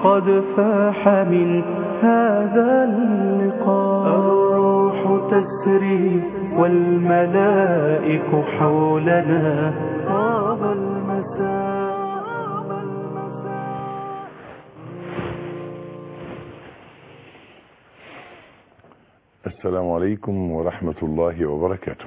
قد فاح من هذا اللقاء الروح تسري والملائك حولنا طاب المساء السلام عليكم ورحمة الله وبركاته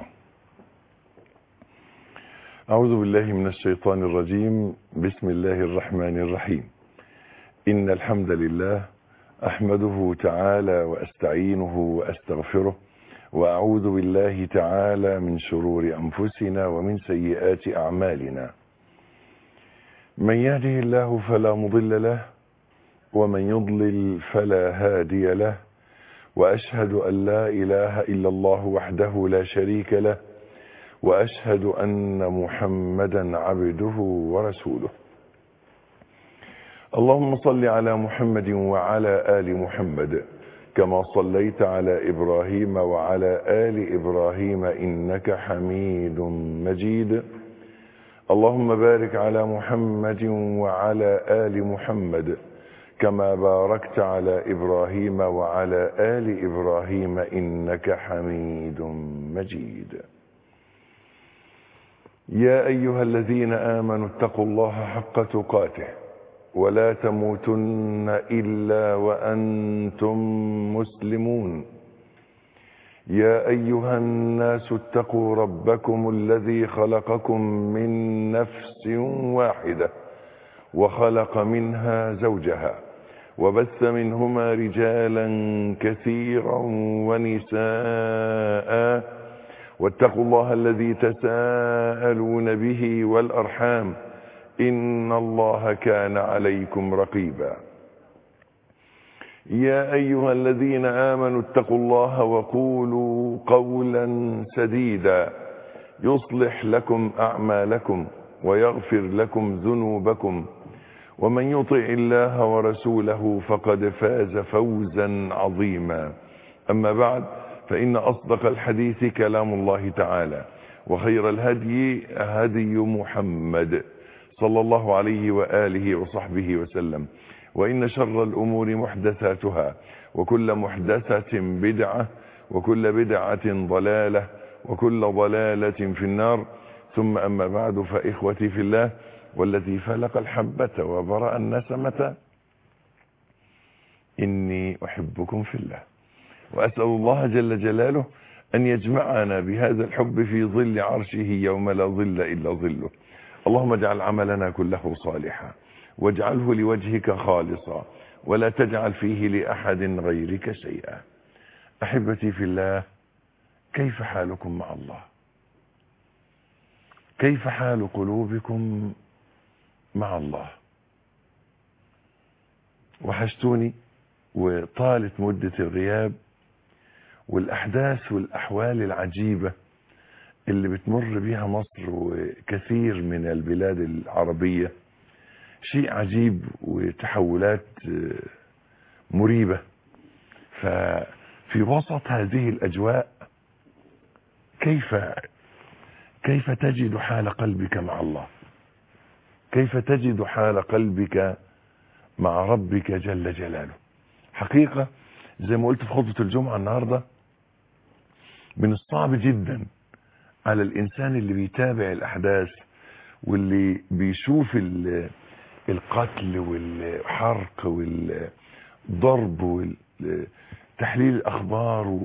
أعوذ بالله من الشيطان الرجيم بسم الله الرحمن الرحيم إن الحمد لله أحمده تعالى وأستعينه وأستغفره وأعوذ بالله تعالى من شرور أنفسنا ومن سيئات أعمالنا من يهده الله فلا مضل له ومن يضلل فلا هادي له وأشهد أن لا إله إلا الله وحده لا شريك له وأشهد أن محمدا عبده ورسوله اللهم صل على محمد وعلى آل محمد كما صليت على إبراهيم وعلى آل إبراهيم إنك حميد مجيد اللهم بارك على محمد وعلى آل محمد كما باركت على إبراهيم وعلى آل إبراهيم إنك حميد مجيد يا أيها الذين آمنوا اتقوا الله حق تقاته ولا تموتن إلا وأنتم مسلمون يا أيها الناس اتقوا ربكم الذي خلقكم من نفس واحدة وخلق منها زوجها وبث منهما رجالا كثيرا ونساء واتقوا الله الذي تساءلون به والأرحام إن الله كان عليكم رقيبا يا أيها الذين آمنوا اتقوا الله وقولوا قولا سديدا يصلح لكم أعمالكم ويغفر لكم ذنوبكم ومن يطع الله ورسوله فقد فاز فوزا عظيما أما بعد فإن أصدق الحديث كلام الله تعالى وخير الهدي هدي محمد صلى الله عليه وآله وصحبه وسلم وإن شر الأمور محدثاتها وكل محدثة بدعة وكل بدعة ضلالة وكل ضلالة في النار ثم أما بعد فإخوتي في الله والذي فلق الحبة وبرأ النسمة إني أحبكم في الله وأسأل الله جل جلاله أن يجمعنا بهذا الحب في ظل عرشه يوم لا ظل إلا ظله اللهم اجعل عملنا كله صالحا واجعله لوجهك خالصا ولا تجعل فيه لأحد غيرك شيئا أحبتي في الله كيف حالكم مع الله كيف حال قلوبكم مع الله وحشتوني وطالت مدة الغياب والأحداث والأحوال العجيبة اللي بتمر بيها مصر وكثير من البلاد العربية شيء عجيب وتحولات مريبة ففي وسط هذه الأجواء كيف كيف تجد حال قلبك مع الله كيف تجد حال قلبك مع ربك جل جلاله حقيقة زي ما قلت في خطبة الجمعة النهاردة من الصعب جدا على الإنسان اللي بيتابع الأحداث واللي بيشوف القتل والحرق والضرب وتحليل الأخبار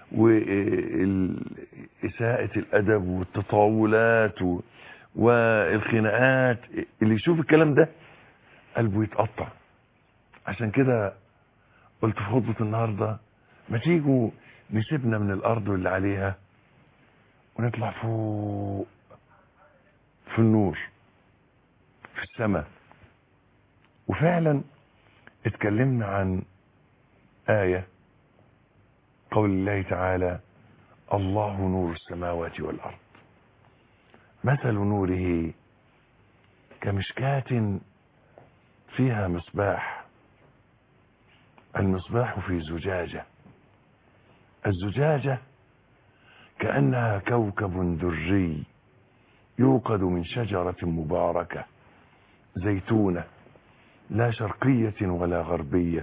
وإساءة الأدب والتطاولات والخناقات اللي يشوف الكلام ده قلبه يتقطع عشان كده قلت في خطبة النهاردة ما تيجوا نسيبنا من الأرض واللي عليها ونطلع فوق في النور في السماء وفعلا اتكلمنا عن آية قول الله تعالى الله نور السماوات والأرض مثل نوره كمشكاة فيها مصباح المصباح في زجاجة الزجاجة كأنها كوكب دري يوقد من شجرة مباركة زيتونة لا شرقية ولا غربية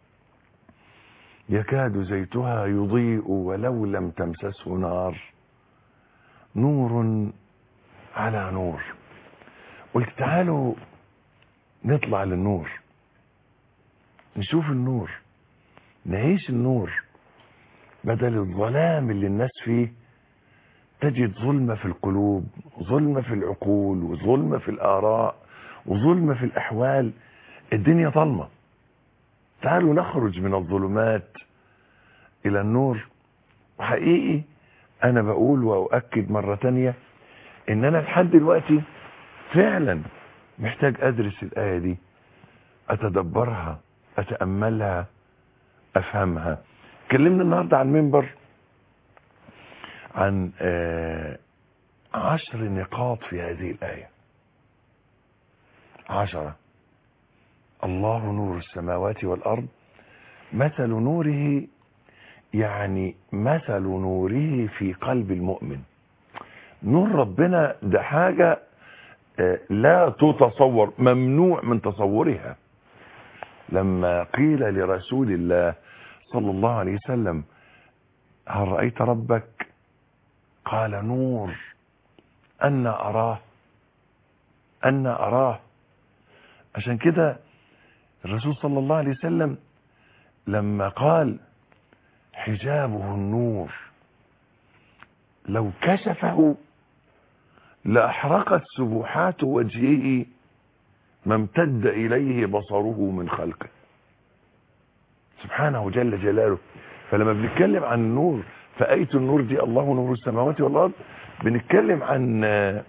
يكاد زيتها يضيء ولو لم تمسسه نار نور على نور قلت تعالوا نطلع للنور نشوف النور نعيش النور بدل الظلام اللي الناس فيه تجد ظلمة في القلوب ظلمة في العقول وظلمة في الآراء وظلمة في الأحوال الدنيا ظلمة تعالوا نخرج من الظلمات إلى النور وحقيقي أنا بقول وأؤكد مرة تانية إن أنا لحد دلوقتي فعلا محتاج أدرس الآية دي أتدبرها أتأملها أفهمها اتكلمنا النهاردة على المنبر عن آه عشر نقاط في هذه الآية عشرة الله نور السماوات والأرض مثل نوره يعني مثل نوره في قلب المؤمن نور ربنا ده حاجة آه لا تتصور ممنوع من تصورها لما قيل لرسول الله صلى الله عليه وسلم هل رأيت ربك قال نور أن أراه أن أراه عشان كده الرسول صلى الله عليه وسلم لما قال حجابه النور لو كشفه لأحرقت سبحات وجهه ما امتد إليه بصره من خلقه سبحانه جل جلاله فلما بنتكلم عن النور فآية النور دي الله نور السماوات والأرض بنتكلم عن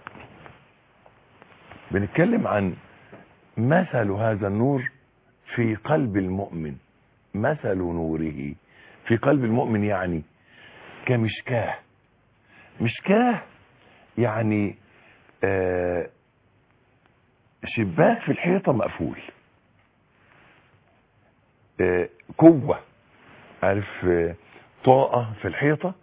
بنتكلم عن مثل هذا النور في قلب المؤمن مثل نوره في قلب المؤمن يعني كمشكاه مشكاه يعني آه شباك في الحيطة مقفول آه كوة عارف آه طاقة في الحيطة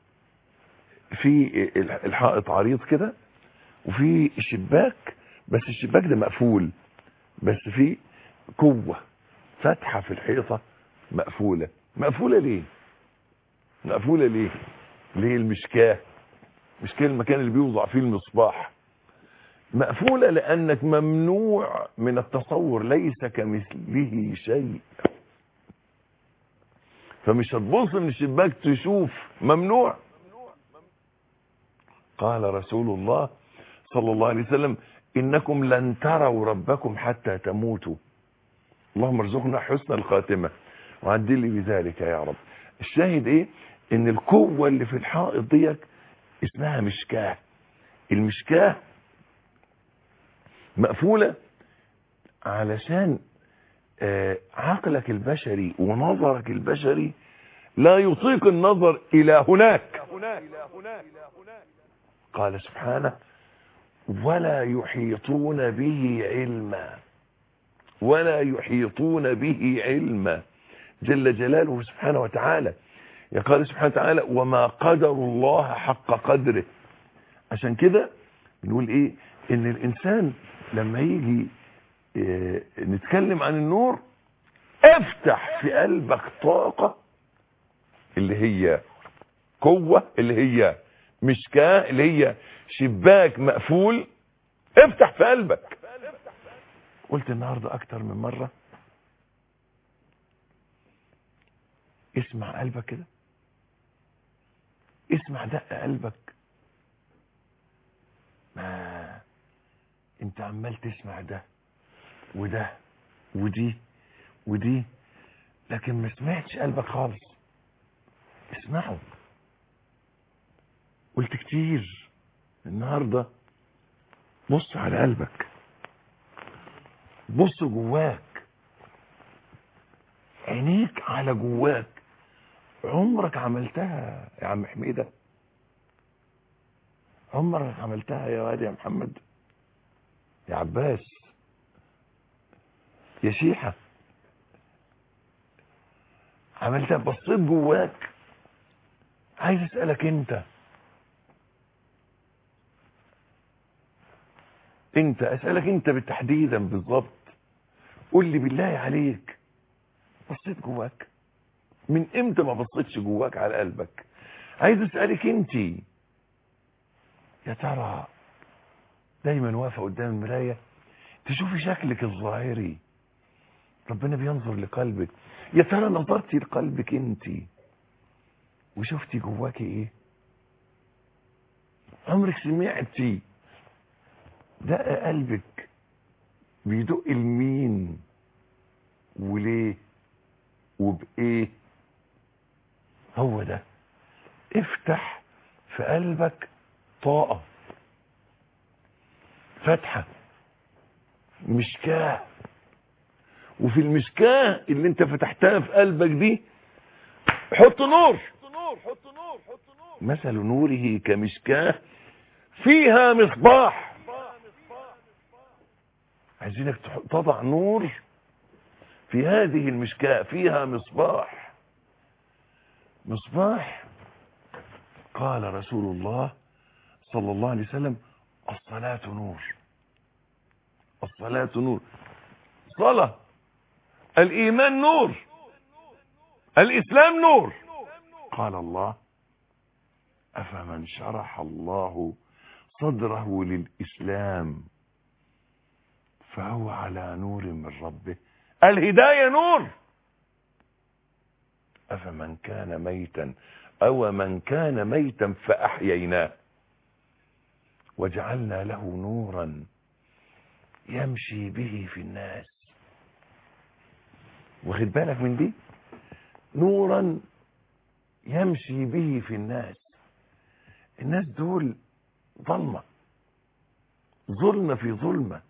في الحائط عريض كده وفي شباك بس الشباك ده مقفول بس في كوة فتحة في الحيطة مقفولة مقفولة ليه مقفولة ليه ليه المشكاه مشكاه المكان اللي بيوضع فيه المصباح مقفولة لأنك ممنوع من التصور ليس كمثله شيء فمش هتبص من الشباك تشوف ممنوع قال رسول الله صلى الله عليه وسلم إنكم لن تروا ربكم حتى تموتوا اللهم ارزقنا حسن الخاتمة وعدل لي بذلك يا رب الشاهد ايه ان القوة اللي في الحائط ديك اسمها مشكاه المشكاه مقفولة علشان آه عقلك البشري ونظرك البشري لا يطيق النظر الى هناك قال سبحانه ولا يحيطون به علما ولا يحيطون به علما جل جلاله سبحانه وتعالى يقال سبحانه وتعالى وما قدر الله حق قدره عشان كده بنقول ايه ان الانسان لما يجي إيه نتكلم عن النور افتح في قلبك طاقة اللي هي قوة اللي هي مشكاة اللي هي شباك مقفول افتح في قلبك قلت النهاردة اكتر من مرة اسمع قلبك كده اسمع دق قلبك ما انت عمال تسمع ده وده ودي ودي لكن ما سمعتش قلبك خالص اسمعه قلت كتير النهاردة بص على قلبك بص جواك عينيك على جواك عمرك عملتها يا عم حميدة عمرك عملتها يا واد يا محمد يا عباس يا شيحة عملتها بصيت جواك عايز اسألك انت انت اسألك انت بالتحديدا بالظبط قول لي بالله عليك بصيت جواك من امتى ما بصيتش جواك على قلبك عايز اسالك انت يا ترى دايما واقفه قدام المرايه تشوفي شكلك الظاهري ربنا بينظر لقلبك يا ترى نظرتي لقلبك انت وشفتي جواكي ايه عمرك سمعتي دق قلبك بيدق لمين وليه وبايه هو ده افتح في قلبك طاقة فتحة مشكاه وفي المشكاه اللي انت فتحتها في قلبك دي حط نور مثل نوره كمشكاه فيها مصباح عايزينك تح- تضع نور في هذه المشكاه فيها مصباح مصباح قال رسول الله صلى الله عليه وسلم الصلاة نور الصلاة نور صلاة الإيمان نور الإسلام نور قال الله أفمن شرح الله صدره للإسلام فهو على نور من ربه الهداية نور أفمن كان ميتا أو من كان ميتا فأحييناه وجعلنا له نورا يمشي به في الناس واخد بالك من دي نورا يمشي به في الناس الناس دول ظلمة ظلمة في ظلمة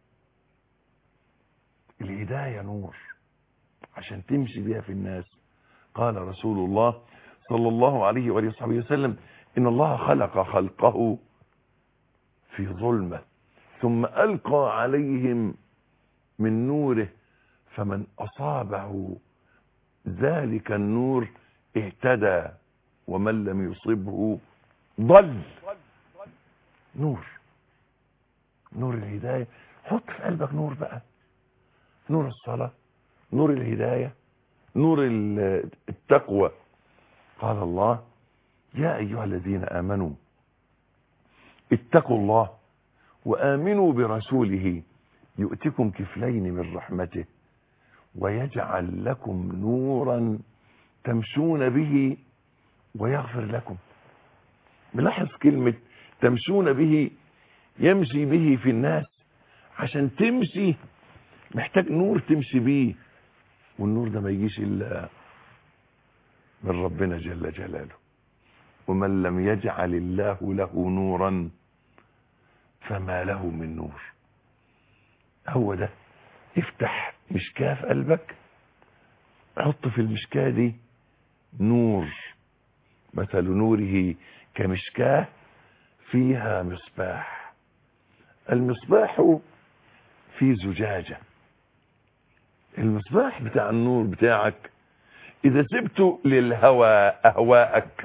الهداية نور عشان تمشي بيها في الناس قال رسول الله صلى الله عليه وآله وصحبه وسلم إن الله خلق خلقه في ظلمة ثم ألقى عليهم من نوره فمن أصابه ذلك النور اهتدى ومن لم يصبه ضل نور نور الهداية حط في قلبك نور بقى نور الصلاة نور الهداية نور ال- التقوى قال الله يا أيها الذين آمنوا اتقوا الله وآمنوا برسوله يؤتكم كفلين من رحمته ويجعل لكم نورا تمشون به ويغفر لكم ملاحظ كلمة تمشون به يمشي به في الناس عشان تمشي محتاج نور تمشي بيه والنور ده ما يجيش إلا من ربنا جل جلاله ومن لم يجعل الله له نورا فما له من نور هو ده افتح مشكاه في قلبك حط في المشكاه دي نور مثل نوره كمشكاه فيها مصباح المصباح في زجاجة المصباح بتاع النور بتاعك اذا سبته للهوى اهواءك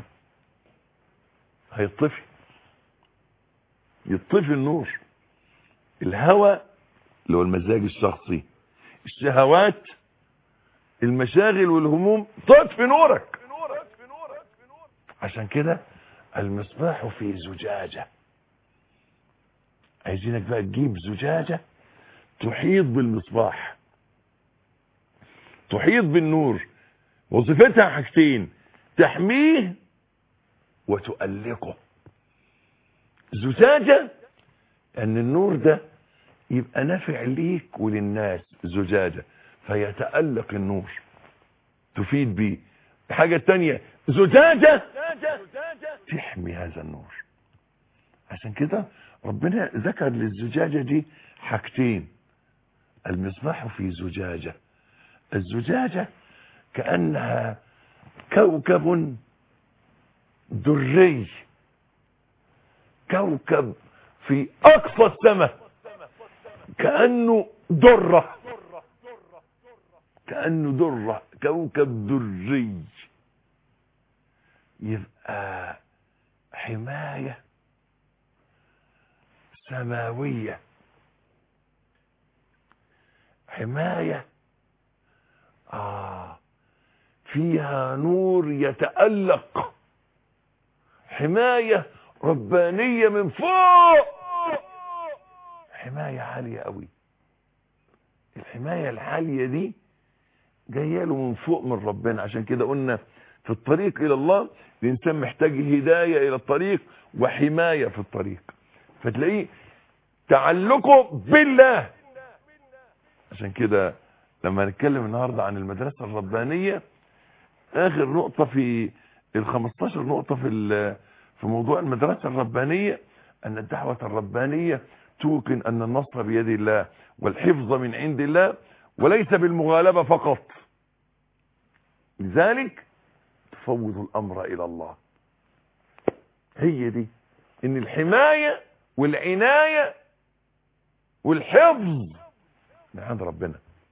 هيطفي يطفي النور الهوى اللي هو المزاج الشخصي الشهوات المشاغل والهموم تطفي نورك عشان كده المصباح في زجاجة عايزينك بقى تجيب زجاجة تحيط بالمصباح تحيط بالنور وظيفتها حاجتين تحميه وتؤلقه زجاجة ان النور ده يبقى نافع ليك وللناس زجاجة فيتألق النور تفيد بيه الحاجة التانية زجاجة تحمي هذا النور عشان كده ربنا ذكر للزجاجة دي حاجتين المصباح في زجاجة الزجاجة كأنها كوكب دري كوكب في أقصى السماء كأنه درة كأنه درة كوكب دري يبقى حماية سماوية حماية آه فيها نور يتألق حماية ربانية من فوق حماية عالية قوي الحماية العالية دي جاية له من فوق من ربنا عشان كده قلنا في الطريق إلى الله الإنسان محتاج هداية إلى الطريق وحماية في الطريق فتلاقيه تعلقه بالله عشان كده لما نتكلم النهاردة عن المدرسة الربانية آخر نقطة في ال 15 نقطة في في موضوع المدرسة الربانية أن الدعوة الربانية توقن أن النصر بيد الله والحفظ من عند الله وليس بالمغالبة فقط لذلك تفوض الأمر إلى الله هي دي إن الحماية والعناية والحفظ من عند ربنا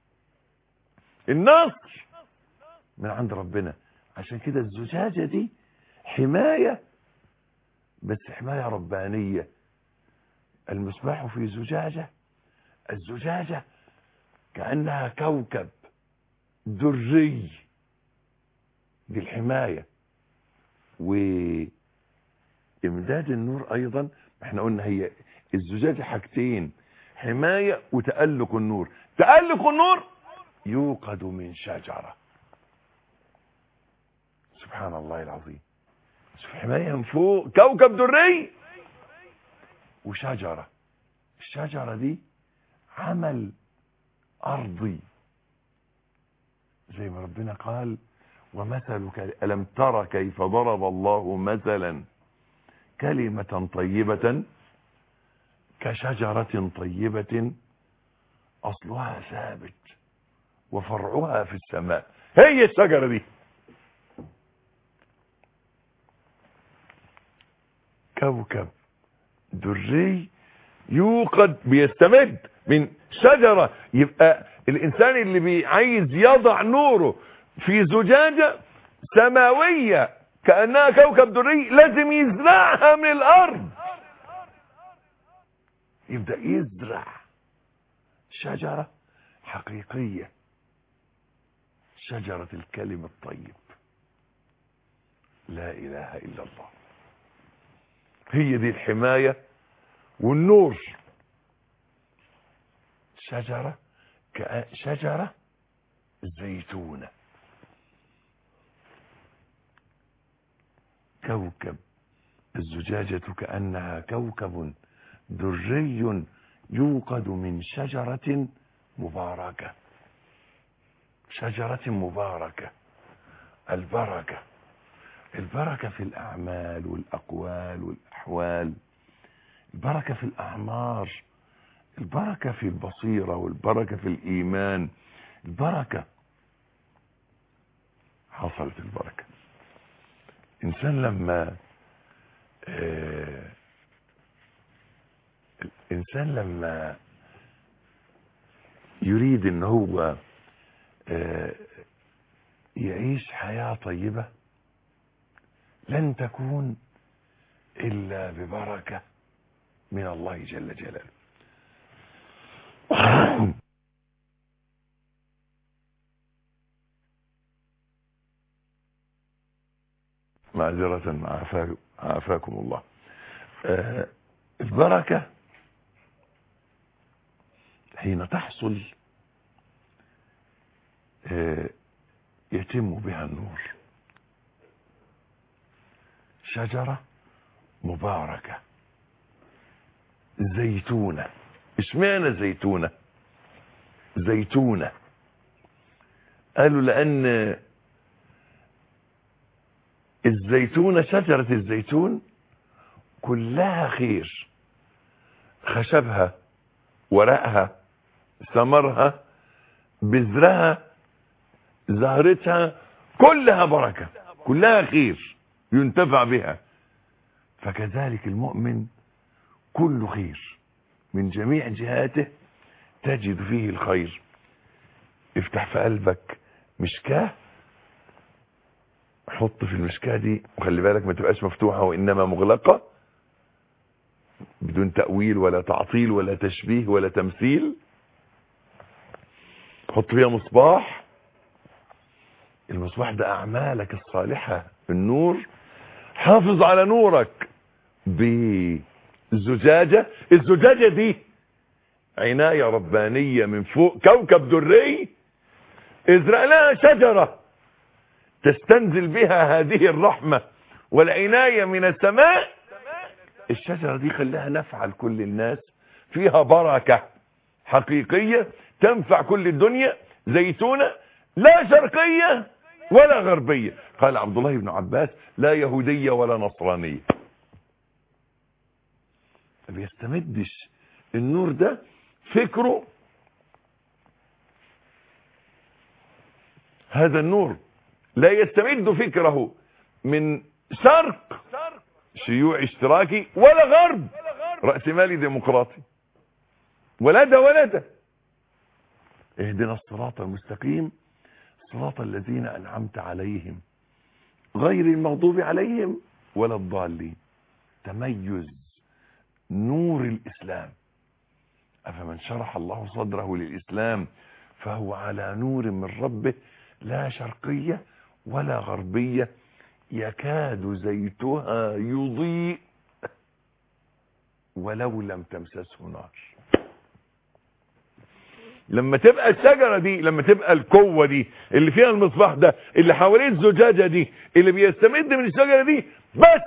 النصر من عند ربنا عشان كده الزجاجة دي حماية بس حماية ربانية المصباح في زجاجة الزجاجة كأنها كوكب دري دي الحماية وإمداد النور أيضا احنا قلنا هي الزجاجة حاجتين حماية وتألق النور تألق النور يوقد من شجرة سبحان الله العظيم شوف حماية من فوق كوكب دري وشجرة الشجرة دي عمل أرضي زي ما ربنا قال ومثلك ألم ترى كيف ضرب الله مثلا كلمة طيبة كشجرة طيبة أصلها ثابت وفرعها في السماء هي الشجرة دي كوكب دري يوقد بيستمد من شجرة يبقى الإنسان اللي بي عايز يضع نوره في زجاجة سماوية كأنها كوكب دري لازم يزرعها من الأرض يبدأ يزرع شجرة حقيقية شجرة الكلم الطيب لا إله إلا الله هي دي الحماية والنور شجرة شجرة زيتونة كوكب الزجاجة كأنها كوكب دري يوقد من شجرة مباركة شجرة مباركة البركة البركة في الأعمال والأقوال والأحوال البركة في الأعمار البركة في البصيرة والبركة في الإيمان البركة حصلت البركة إنسان لما آه الإنسان لما يريد ان هو آه يعيش حياة طيبة لن تكون إلا ببركة من الله جل جلاله معذرة عافاكم, عافاكم الله آه البركة حين تحصل آه يتم بها النور شجرة مباركة زيتونة اشمعنى زيتونة زيتونة قالوا لأن الزيتونة شجرة الزيتون كلها خير خشبها ورقها ثمرها بذرها زهرتها كلها بركة كلها خير ينتفع بها فكذلك المؤمن كل خير من جميع جهاته تجد فيه الخير افتح في قلبك مشكاه حط في المشكاه دي وخلي بالك ما تبقاش مفتوحة وإنما مغلقة بدون تأويل ولا تعطيل ولا تشبيه ولا تمثيل حط فيها مصباح المصباح ده اعمالك الصالحة النور حافظ على نورك بزجاجة الزجاجة دي عناية ربانية من فوق كوكب دري ازرع لها شجرة تستنزل بها هذه الرحمة والعناية من السماء الشجرة دي خليها نفع لكل الناس فيها بركة حقيقية تنفع كل الدنيا زيتونة لا شرقية ولا غربية قال عبد الله بن عباس لا يهودية ولا نصرانية ما بيستمدش النور ده فكره هذا النور لا يستمد فكره من شرق شيوعي اشتراكي ولا غرب رأسمالي ديمقراطي ولا ده ولا ده اهدنا الصراط المستقيم صراط الذين أنعمت عليهم غير المغضوب عليهم ولا الضالين تميز نور الإسلام أفمن شرح الله صدره للإسلام فهو على نور من ربه لا شرقية ولا غربية يكاد زيتها يضيء ولو لم تمسسه نار لما تبقى الشجرة دي لما تبقى القوة دي اللي فيها المصباح ده اللي حواليه الزجاجة دي اللي بيستمد من الشجرة دي بس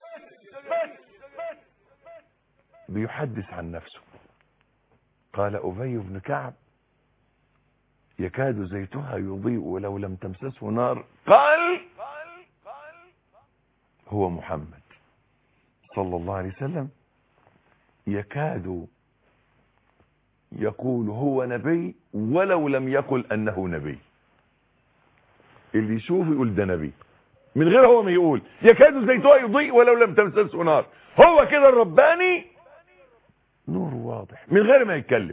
بيحدث عن نفسه قال أبي بن كعب يكاد زيتها يضيء ولو لم تمسسه نار قال هو محمد صلى الله عليه وسلم يكاد يقول هو نبي ولو لم يقل انه نبي اللي يشوف يقول ده نبي من غير هو ما يقول يكاد زيتها يضيء ولو لم تمسسه نار هو كده الرباني نور واضح من غير ما يتكلم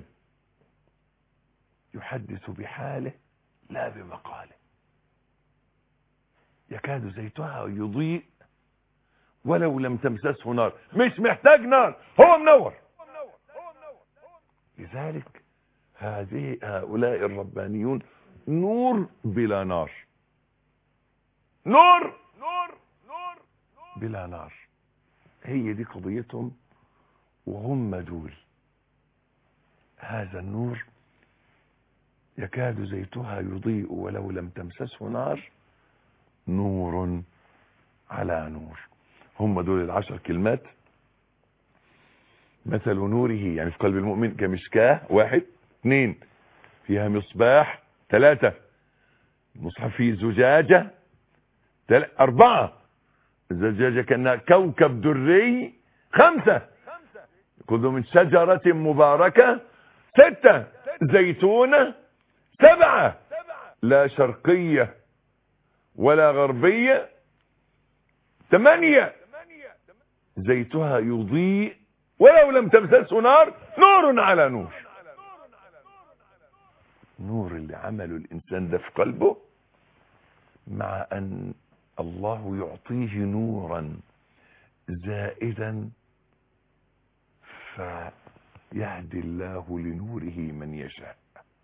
يحدث بحاله لا بمقاله يكاد زيتها يضيء ولو لم تمسسه نار مش محتاج نار هو منور لذلك هذه هؤلاء الربانيون نور بلا نار نور نور نور بلا نار هي دي قضيتهم وهم دول هذا النور يكاد زيتها يضيء ولو لم تمسسه نار نور على نور هم دول العشر كلمات مثل نوره يعني في قلب المؤمن كمشكاه واحد اثنين فيها مصباح ثلاثة المصحف فيه زجاجة تل... أربعة الزجاجة كأنها كوكب دري خمسة كل من شجرة مباركة ستة زيتونة سبعة لا شرقية ولا غربية ثمانية زيتها يضيء ولو لم تمسسه نار نور على نور نور اللي عمله الإنسان ده في قلبه مع أن الله يعطيه نورا زائدا فيهدي الله لنوره من يشاء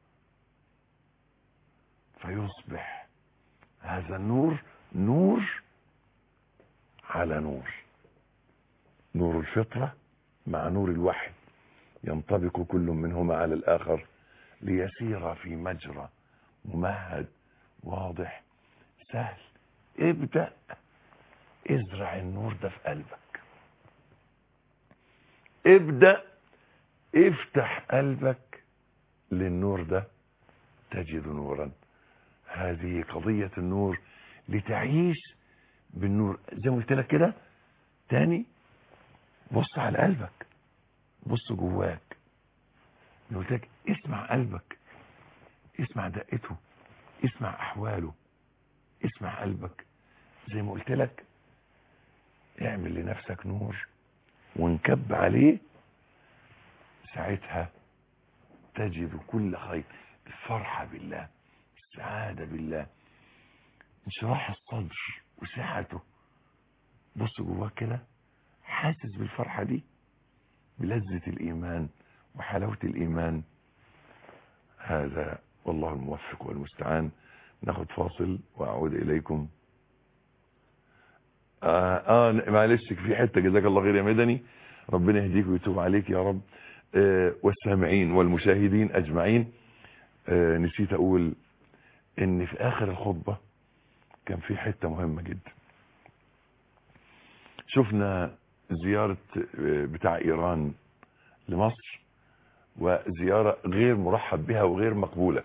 فيصبح هذا النور نور على نور نور الفطرة مع نور الوحي ينطبق كل منهما على الآخر ليسير في مجرى ممهد واضح سهل ابدأ ازرع النور ده في قلبك ابدأ افتح قلبك للنور ده تجد نورا هذه قضية النور لتعيش بالنور زي ما قلت لك كده تاني بص على قلبك بص جواك قلت لك اسمع قلبك اسمع دقته اسمع احواله اسمع قلبك زي ما قلت لك اعمل لنفسك نور وانكب عليه ساعتها تجد كل خير الفرحة بالله السعادة بالله انشراح الصدر وسعته بص جواك كده حاسس بالفرحة دي بلذة الإيمان وحلاوة الإيمان هذا والله الموفق والمستعان ناخد فاصل واعود اليكم آه, اه معلش في حته جزاك الله خير يا مدني ربنا يهديك ويتوب عليك يا رب آه والسامعين والمشاهدين اجمعين آه نسيت اقول ان في اخر الخطبه كان في حته مهمه جدا شفنا زياره آه، بتاع ايران لمصر وزياره غير مرحب بها وغير مقبوله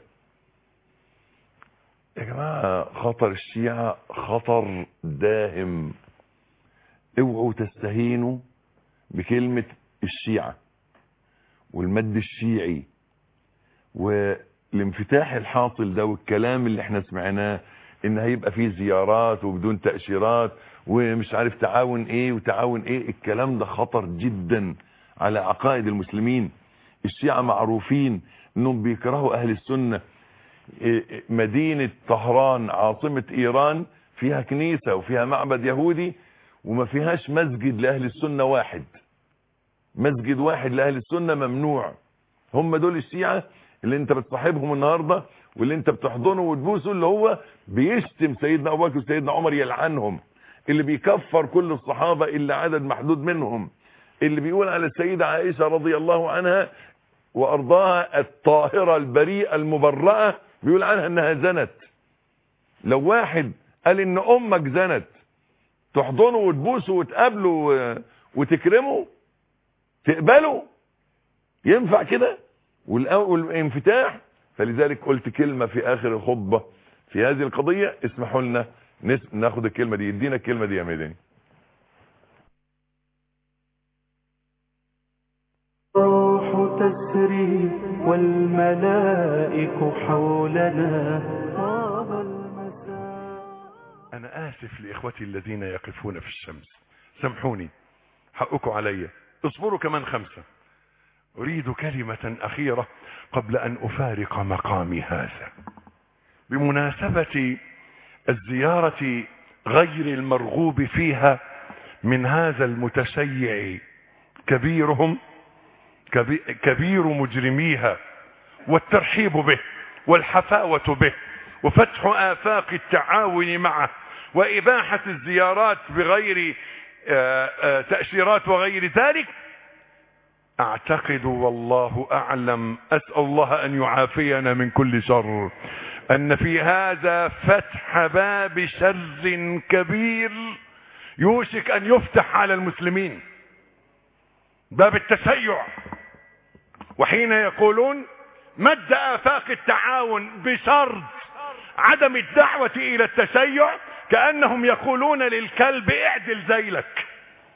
يا جماعه خطر الشيعه خطر داهم اوعوا تستهينوا بكلمة الشيعة والمد الشيعي والانفتاح الحاصل ده والكلام اللي احنا سمعناه ان هيبقى فيه زيارات وبدون تأشيرات ومش عارف تعاون ايه وتعاون ايه الكلام ده خطر جدا على عقائد المسلمين الشيعة معروفين انهم بيكرهوا اهل السنة إيه، مدينة طهران عاصمة ايران فيها كنيسة وفيها معبد يهودي وما فيهاش مسجد لأهل السنة واحد مسجد واحد لأهل السنة ممنوع هم دول الشيعة اللي انت بتصاحبهم النهاردة واللي انت بتحضنه وتبوسه اللي هو بيشتم سيدنا أبو بكر وسيدنا عمر يلعنهم اللي بيكفر كل الصحابة إلا عدد محدود منهم اللي بيقول على السيدة عائشة رضي الله عنها وأرضاها الطاهرة البريئة المبرأة بيقول عنها انها زنت لو واحد قال ان امك زنت تحضنه وتبوسه وتقابله و- وتكرمه تقبله ينفع كده والأ- والانفتاح فلذلك قلت كلمة في اخر الخطبة في هذه القضية اسمحوا لنا نس- ناخد الكلمة دي ادينا الكلمة دي يا ميداني الروح تسري والملائك حولنا طاب المساء انا اسف لاخوتي الذين يقفون في الشمس سامحوني حقكم علي اصبروا كمان خمسة اريد كلمة اخيرة قبل ان افارق مقامي هذا بمناسبة الزيارة غير المرغوب فيها من هذا المتشيع كبيرهم كبي- كبير مجرميها والترحيب به والحفاوة به وفتح آفاق التعاون معه وإباحة الزيارات بغير آه، آه، تأشيرات وغير ذلك أعتقد والله أعلم أسأل الله أن يعافينا من كل شر أن في هذا فتح باب شر كبير يوشك أن يفتح على المسلمين باب التشيع وحين يقولون مد آفاق التعاون بشرط عدم الدعوة إلى التشيع كأنهم يقولون للكلب اعدل ذيلك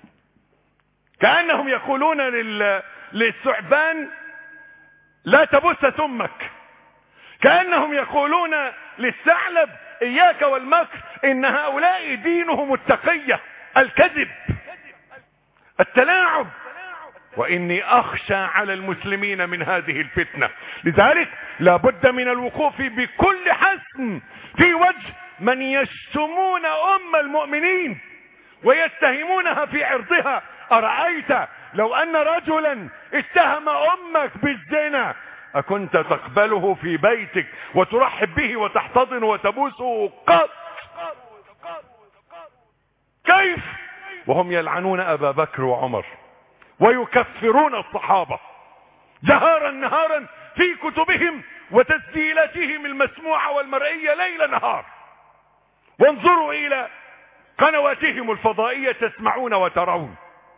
كأنهم يقولون لل... للثعبان لا تبث ثمك كأنهم يقولون للثعلب إياك والمكر إن هؤلاء دينهم التقية الكذب التلاعب وإني أخشى على المسلمين من هذه الفتنة لذلك لابد من الوقوف بكل حسم في وجه من يشتمون أم المؤمنين ويتهمونها في عرضها أرأيت لو أن رجلا اتهم أمك بالزنا أكنت تقبله في بيتك وترحب به وتحتضن وتبوسه قط كيف وهم يلعنون أبا بكر وعمر ويكفرون الصحابة جهارا نهارا في كتبهم وتسجيلاتهم المسموعة والمرئية ليل نهار وانظروا إلى قنواتهم الفضائية تسمعون وترون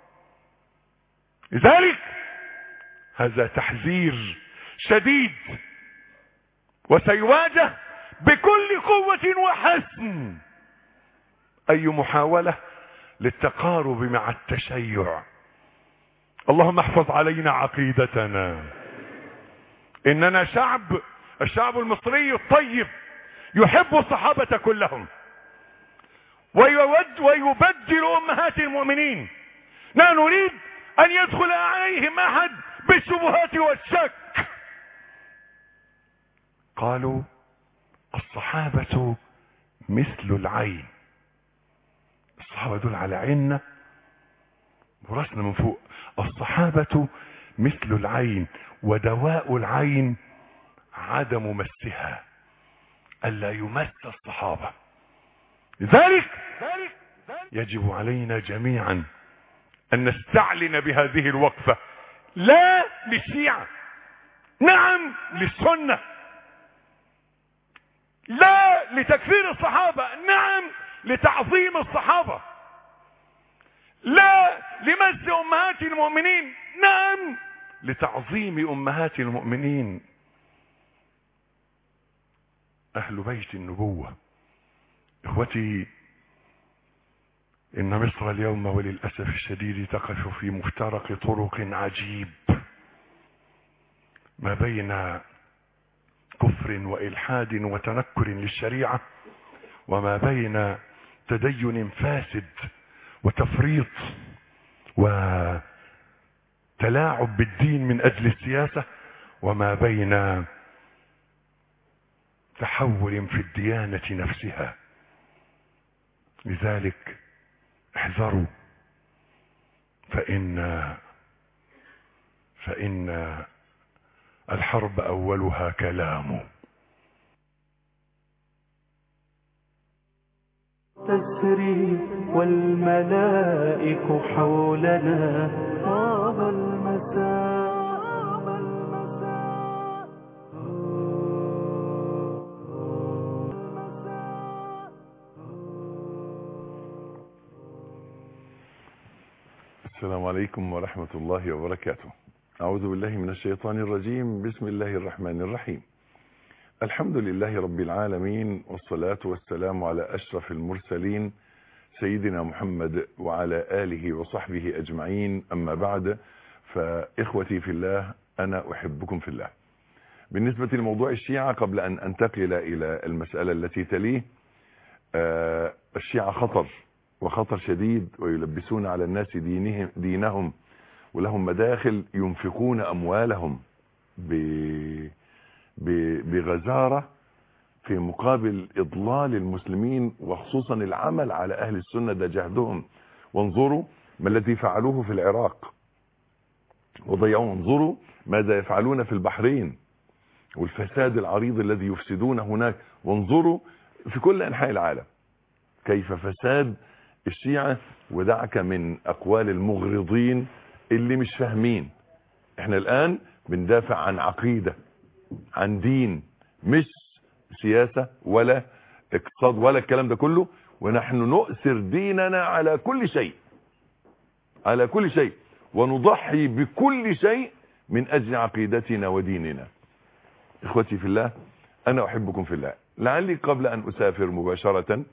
لذلك هذا تحذير شديد وسيواجه بكل قوة وحسم أي محاولة للتقارب مع التشيع اللهم احفظ علينا عقيدتنا اننا شعب الشعب المصري الطيب يحب الصحابة كلهم ويود ويبدل امهات المؤمنين لا نريد ان يدخل عليهم احد بالشبهات والشك قالوا الصحابة مثل العين الصحابة دول على عيننا وراسنا من فوق الصحابة مثل العين ودواء العين عدم مسها ألا يمس الصحابة لذلك يجب علينا جميعا أن نستعلن بهذه الوقفة لا للشيعة نعم للسنة لا لتكفير الصحابة نعم لتعظيم الصحابة لا لمس أمهات المؤمنين نعم لتعظيم أمهات المؤمنين أهل بيت النبوة إخوتي إن مصر اليوم وللأسف الشديد تقف في مفترق طرق عجيب ما بين كفر وإلحاد وتنكر للشريعة وما بين تدين فاسد وتفريط وتلاعب بالدين من أجل السياسة وما بين تحول في الديانة نفسها لذلك احذروا فإن فإن الحرب أولها كلام تسري والملائك حولنا طاب المساء طاب المساء السلام عليكم ورحمة الله وبركاته أعوذ بالله من الشيطان الرجيم بسم الله الرحمن الرحيم الحمد لله رب العالمين والصلاة والسلام على أشرف المرسلين سيدنا محمد وعلى آله وصحبه أجمعين أما بعد فإخوتي في الله أنا أحبكم في الله بالنسبة لموضوع الشيعة قبل أن أنتقل إلى المسألة التي تليه آه، الشيعة خطر وخطر شديد ويلبسون على الناس دينهم, دينهم ولهم مداخل ينفقون أموالهم ب- ب- بغزارة في مقابل إضلال المسلمين وخصوصا العمل على أهل السنة ده جهدهم وانظروا ما الذي فعلوه في العراق وضيعوا انظروا ماذا يفعلون في البحرين والفساد العريض الذي يفسدون هناك وانظروا في كل أنحاء العالم كيف فساد الشيعة ودعك من أقوال المغرضين اللي مش فاهمين احنا الآن بندافع عن عقيدة عن دين مش سياسة ولا اقتصاد ولا الكلام ده كله ونحن نؤثر ديننا على كل شيء على كل شيء ونضحي بكل شيء من أجل عقيدتنا وديننا إخوتي في الله أنا أحبكم في الله لعلي قبل أن أسافر مباشرة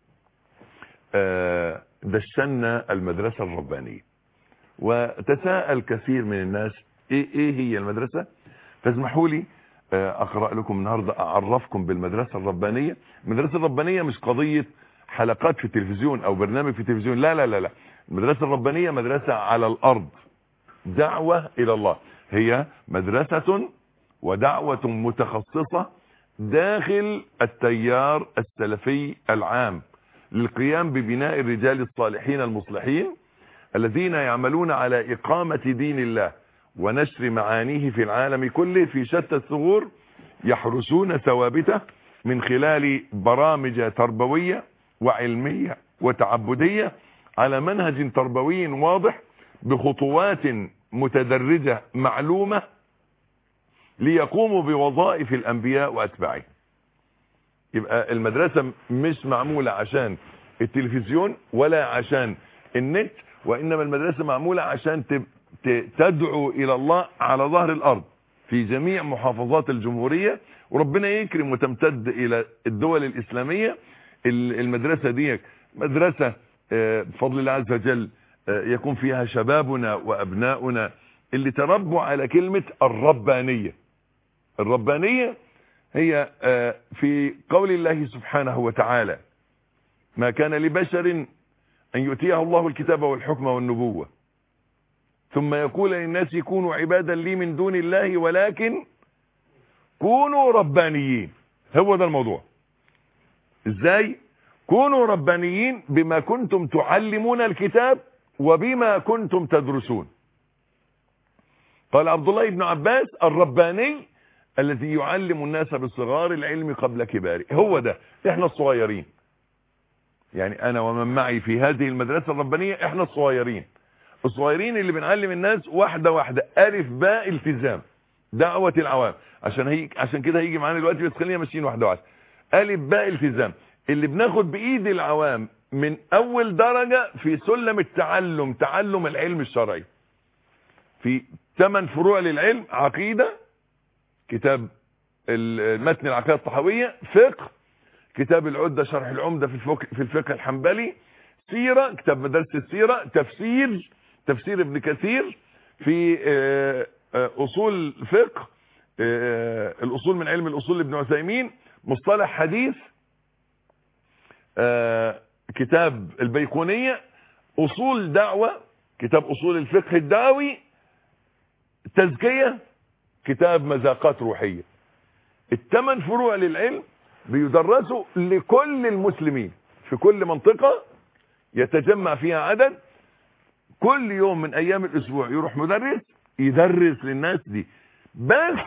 آه، دشنا المدرسة الربانية وتساءل كثير من الناس ايه, إيه هي المدرسة فاسمحوا لي آه، اقرأ لكم النهاردة اعرفكم بالمدرسة الربانية المدرسة الربانية مش قضية حلقات في التلفزيون او برنامج في التلفزيون لا لا لا لا المدرسة الربانية مدرسة على الارض دعوة الى الله هي مدرسة ودعوة متخصصة داخل التيار السلفي العام للقيام ببناء الرجال الصالحين المصلحين الذين يعملون على إقامة دين الله ونشر معانيه في العالم كله في شتى الثغور يحرسون ثوابته من خلال برامج تربوية وعلمية وتعبدية على منهج تربوي واضح بخطوات متدرجة معلومة ليقوموا بوظائف الأنبياء وأتباعهم يبقى المدرسة مش معمولة عشان التلفزيون ولا عشان النت وإنما المدرسة معمولة عشان ت- ت- تدعو إلى الله على ظهر الأرض في جميع محافظات الجمهورية وربنا يكرم وتمتد إلى الدول الإسلامية ال- المدرسة دي مدرسة آه، بفضل الله عز وجل آه، يكون فيها شبابنا وأبناؤنا اللي تربوا على كلمة الربانية الربانية هي آه، في قول الله سبحانه وتعالى ما كان لبشر أن يؤتيه الله الكتاب والحكم والنبوة ثم يقول للناس كونوا عبادا لي من دون الله ولكن كونوا ربانيين هو ده الموضوع ازاي كونوا ربانيين بما كنتم تعلمون الكتاب وبما كنتم تدرسون قال عبد الله بن عباس الرباني الذي يعلم الناس بصغار العلم قبل كباره هو ده احنا الصغيرين يعني انا ومن معي في هذه المدرسة الربانية احنا الصغيرين الصغيرين اللي بنعلم الناس واحدة واحدة الف باء التزام دعوة العوام عشان هي عشان كده هيجي معانا دلوقتي بس خلينا ماشيين واحدة واحدة الف باء التزام اللي بناخد بايد العوام من اول درجة في سلم التعلم تعلم العلم الشرعي في ثمان فروع للعلم عقيدة كتاب المتن العقيدة الطحوية فقه كتاب العدة شرح العمدة في الفقه, في الفقه الحنبلي سيرة كتاب مدرسة السيرة تفسير تفسير ابن كثير في اصول فقه الاصول من علم الاصول لابن عثيمين مصطلح حديث كتاب البيقونية اصول دعوة كتاب اصول الفقه الدعوي تزكية كتاب مذاقات روحية الثمان فروع للعلم بيدرسوا لكل المسلمين في كل منطقة يتجمع فيها عدد كل يوم من ايام الاسبوع يروح مدرس يدرس للناس دي بس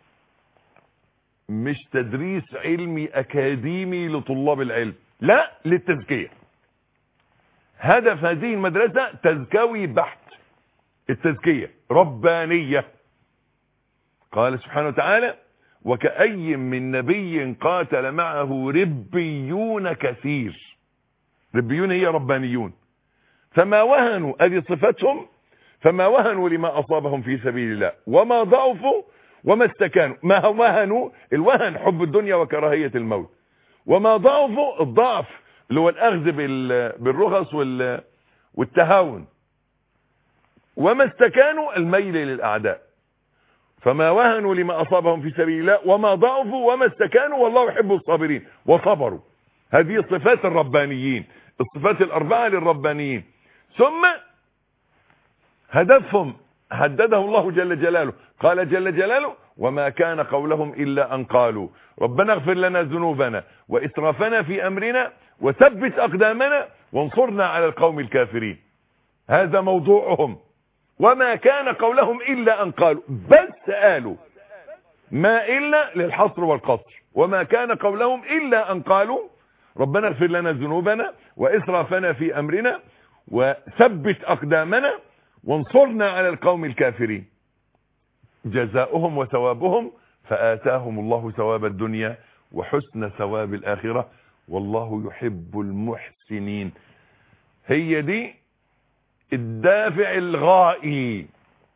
مش تدريس علمي اكاديمي لطلاب العلم لا للتزكية هدف هذه المدرسة تزكوي بحت التزكية ربانية قال سبحانه وتعالى وكأي من نبي قاتل معه ربيون كثير ربيون هي ربانيون فما وهنوا ادي صفتهم فما وهنوا لما اصابهم في سبيل الله وما ضعفوا وما استكانوا ما وهنوا الوهن حب الدنيا وكراهية الموت وما ضعفوا الضعف اللي هو الاخذ بالرخص والتهاون وما استكانوا الميل للاعداء فما وهنوا لما اصابهم في سبيل الله وما ضعفوا وما استكانوا والله يحب الصابرين وصبروا هذه صفات الربانيين الصفات الاربعه للربانيين ثم هدفهم هدده الله جل جلاله قال جل جلاله وما كان قولهم الا ان قالوا ربنا اغفر لنا ذنوبنا واسرافنا في امرنا وثبت اقدامنا وانصرنا على القوم الكافرين هذا موضوعهم وما كان قولهم الا ان قالوا بس قالوا ما الا للحصر والقصر وما كان قولهم الا ان قالوا ربنا اغفر لنا ذنوبنا واسرافنا في امرنا وثبت اقدامنا وانصرنا على القوم الكافرين جزاؤهم وثوابهم فآتاهم الله ثواب الدنيا وحسن ثواب الآخرة والله يحب المحسنين هي دي الدافع الغائي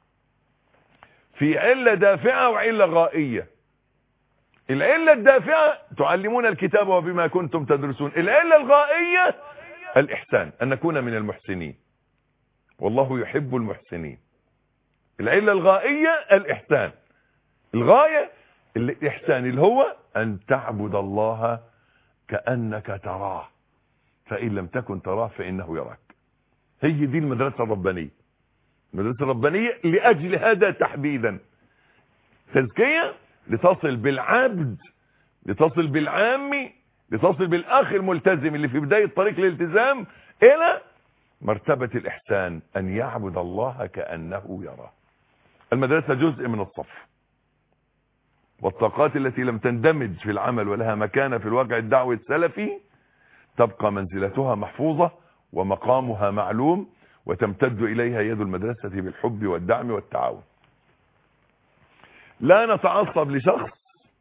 في علة دافعة وعلة غائية العلة الدافعة تعلمون الكتاب وبما كنتم تدرسون العلة الغائية الإحسان أن نكون من المحسنين والله يحب المحسنين العلة الغائية الإحسان الغاية الإحسان اللي هو أن تعبد الله كأنك تراه فإن لم تكن تراه فإنه يراك هي دي المدرسة الربانية المدرسة الربانية لأجل هذا تحديدا تزكية لتصل بالعبد لتصل بالعامي لتصل بالأخ الملتزم اللي في بداية طريق الالتزام إلى مرتبة الإحسان أن يعبد الله كأنه يراه المدرسة جزء من الصف والطاقات التي لم تندمج في العمل ولها مكانة في الواقع الدعوي السلفي تبقى منزلتها محفوظة ومقامها معلوم وتمتد إليها يد المدرسة بالحب والدعم والتعاون لا نتعصب لشخص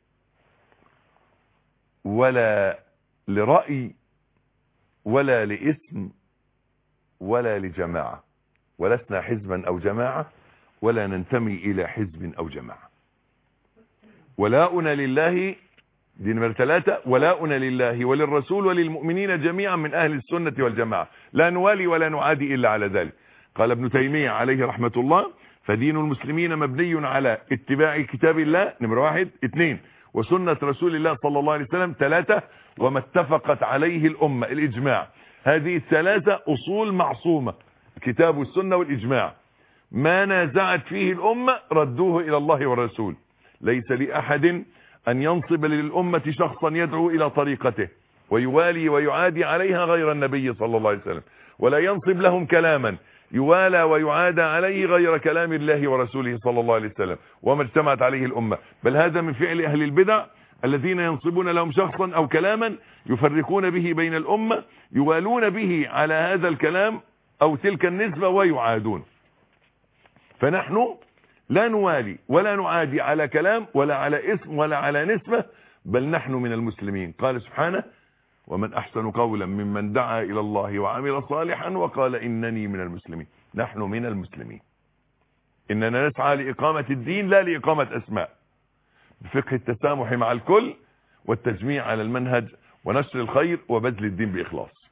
ولا لرأي ولا لاسم ولا لجماعة ولسنا حزبا أو جماعة ولا ننتمي إلى حزب أو جماعة ولاؤنا لله دي نمرة ثلاثة ولاؤنا لله وللرسول وللمؤمنين جميعا من أهل السنة والجماعة لا نوالي ولا نعادي إلا على ذلك قال ابن تيمية عليه رحمة الله فدين المسلمين مبني على اتباع كتاب الله نمرة واحد اثنين وسنة رسول الله صلى الله عليه وسلم ثلاثة وما اتفقت عليه الأمة الإجماع هذه الثلاثة أصول معصومة الكتاب والسنة والإجماع ما نازعت فيه الأمة ردوه إلى الله والرسول ليس لأحد أن ينصب للأمة شخصا يدعو إلى طريقته ويوالي ويعادي عليها غير النبي صلى الله عليه وسلم ولا ينصب لهم كلاما يوالى ويعادى عليه غير كلام الله ورسوله صلى الله عليه وسلم وما اجتمعت عليه الأمة بل هذا من فعل أهل البدع الذين ينصبون لهم شخصا أو كلاما يفرقون به بين الأمة يوالون به على هذا الكلام أو تلك النسبة ويعادون فنحن لا نوالي ولا نعادي على كلام ولا على اسم ولا على نسبة بل نحن من المسلمين قال سبحانه ومن أحسن قولا ممن دعا إلى الله وعمل صالحا وقال إنني من المسلمين نحن من المسلمين إننا نسعى لإقامة الدين لا لإقامة أسماء بفقه التسامح مع الكل والتجميع على المنهج ونشر الخير وبذل الدين بإخلاص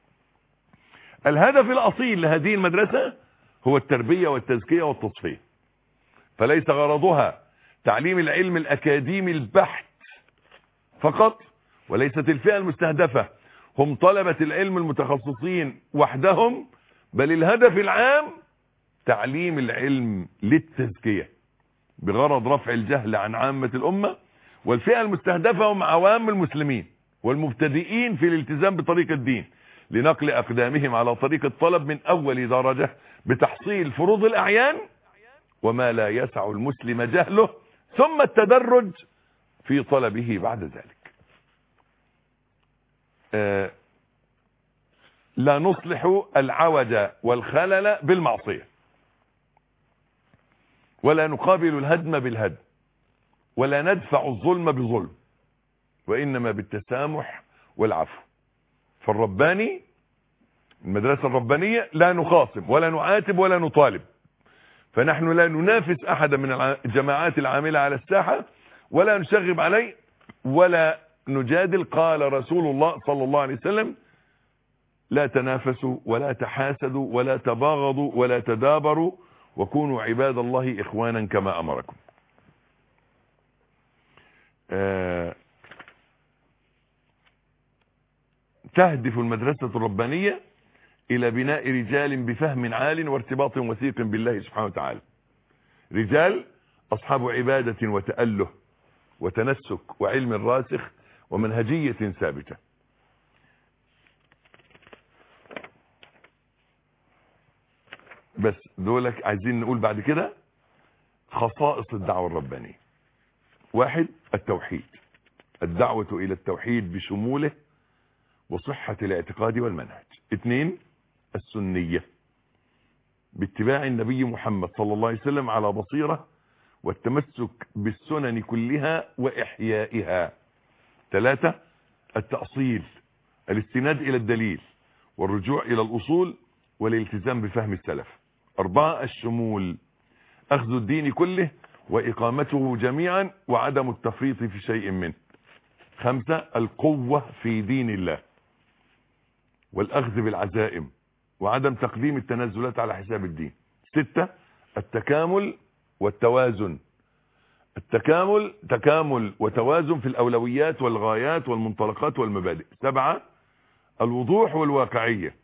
الهدف الأصيل لهذه المدرسة هو التربية والتزكية والتصفية فليس غرضها تعليم العلم الأكاديمي البحت فقط وليست الفئة المستهدفة هم طلبة العلم المتخصصين وحدهم بل الهدف العام تعليم العلم للتزكية بغرض رفع الجهل عن عامة الأمة والفئة المستهدفة هم عوام المسلمين والمبتدئين في الالتزام بطريق الدين لنقل أقدامهم على طريق الطلب من أول درجة بتحصيل فروض الأعيان وما لا يسع المسلم جهله ثم التدرج في طلبه بعد ذلك آه لا نصلح العوج والخلل بالمعصية ولا نقابل الهدم بالهدم ولا ندفع الظلم بظلم وإنما بالتسامح والعفو فالرباني المدرسة الربانية لا نخاصم ولا نعاتب ولا نطالب فنحن لا ننافس أحدا من الجماعات العاملة على الساحة ولا نشغب عليه ولا نجادل قال رسول الله صلى الله عليه وسلم لا تنافسوا ولا تحاسدوا ولا تباغضوا ولا تدابروا وكونوا عباد الله إخوانا كما أمركم آه تهدف المدرسة الربانية إلى بناء رجال بفهم عال وارتباط وثيق بالله سبحانه وتعالى رجال أصحاب عبادة وتأله وتنسك وعلم راسخ ومنهجية ثابتة بس دولك عايزين نقول بعد كده خصائص الدعوة الربانية واحد التوحيد الدعوة إلى التوحيد بشموله وصحة الاعتقاد والمنهج اثنين السنية باتباع النبي محمد صلى الله عليه وسلم على بصيرة والتمسك بالسنن كلها وإحيائها ثلاثة التأصيل الاستناد إلى الدليل والرجوع إلى الأصول والالتزام بفهم السلف أربعة الشمول أخذ الدين كله وإقامته جميعا وعدم التفريط في شيء منه خمسة القوة في دين الله والأخذ بالعزائم وعدم تقديم التنازلات على حساب الدين ستة التكامل والتوازن التكامل تكامل وتوازن في الأولويات والغايات والمنطلقات والمبادئ سبعة الوضوح والواقعية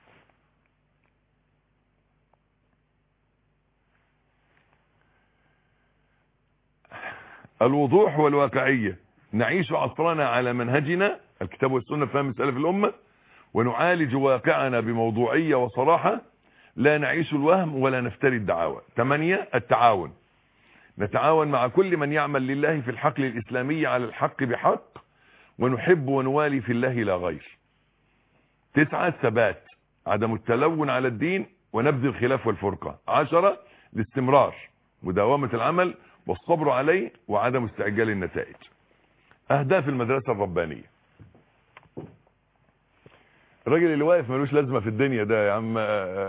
الوضوح والواقعية نعيش عصرنا على منهجنا الكتاب والسنة فهم سلف الأمة ونعالج واقعنا بموضوعية وصراحة لا نعيش الوهم ولا نفتري الدعاوى ثمانية التعاون نتعاون مع كل من يعمل لله في الحقل الإسلامي على الحق بحق ونحب ونوالي في الله لا غير تسعة الثبات عدم التلون على الدين ونبذ الخلاف والفرقة عشرة الاستمرار مداومة العمل والصبر عليه وعدم استعجال النتائج أهداف المدرسة الربانية الراجل اللي واقف ملوش لازمة في الدنيا ده يا عم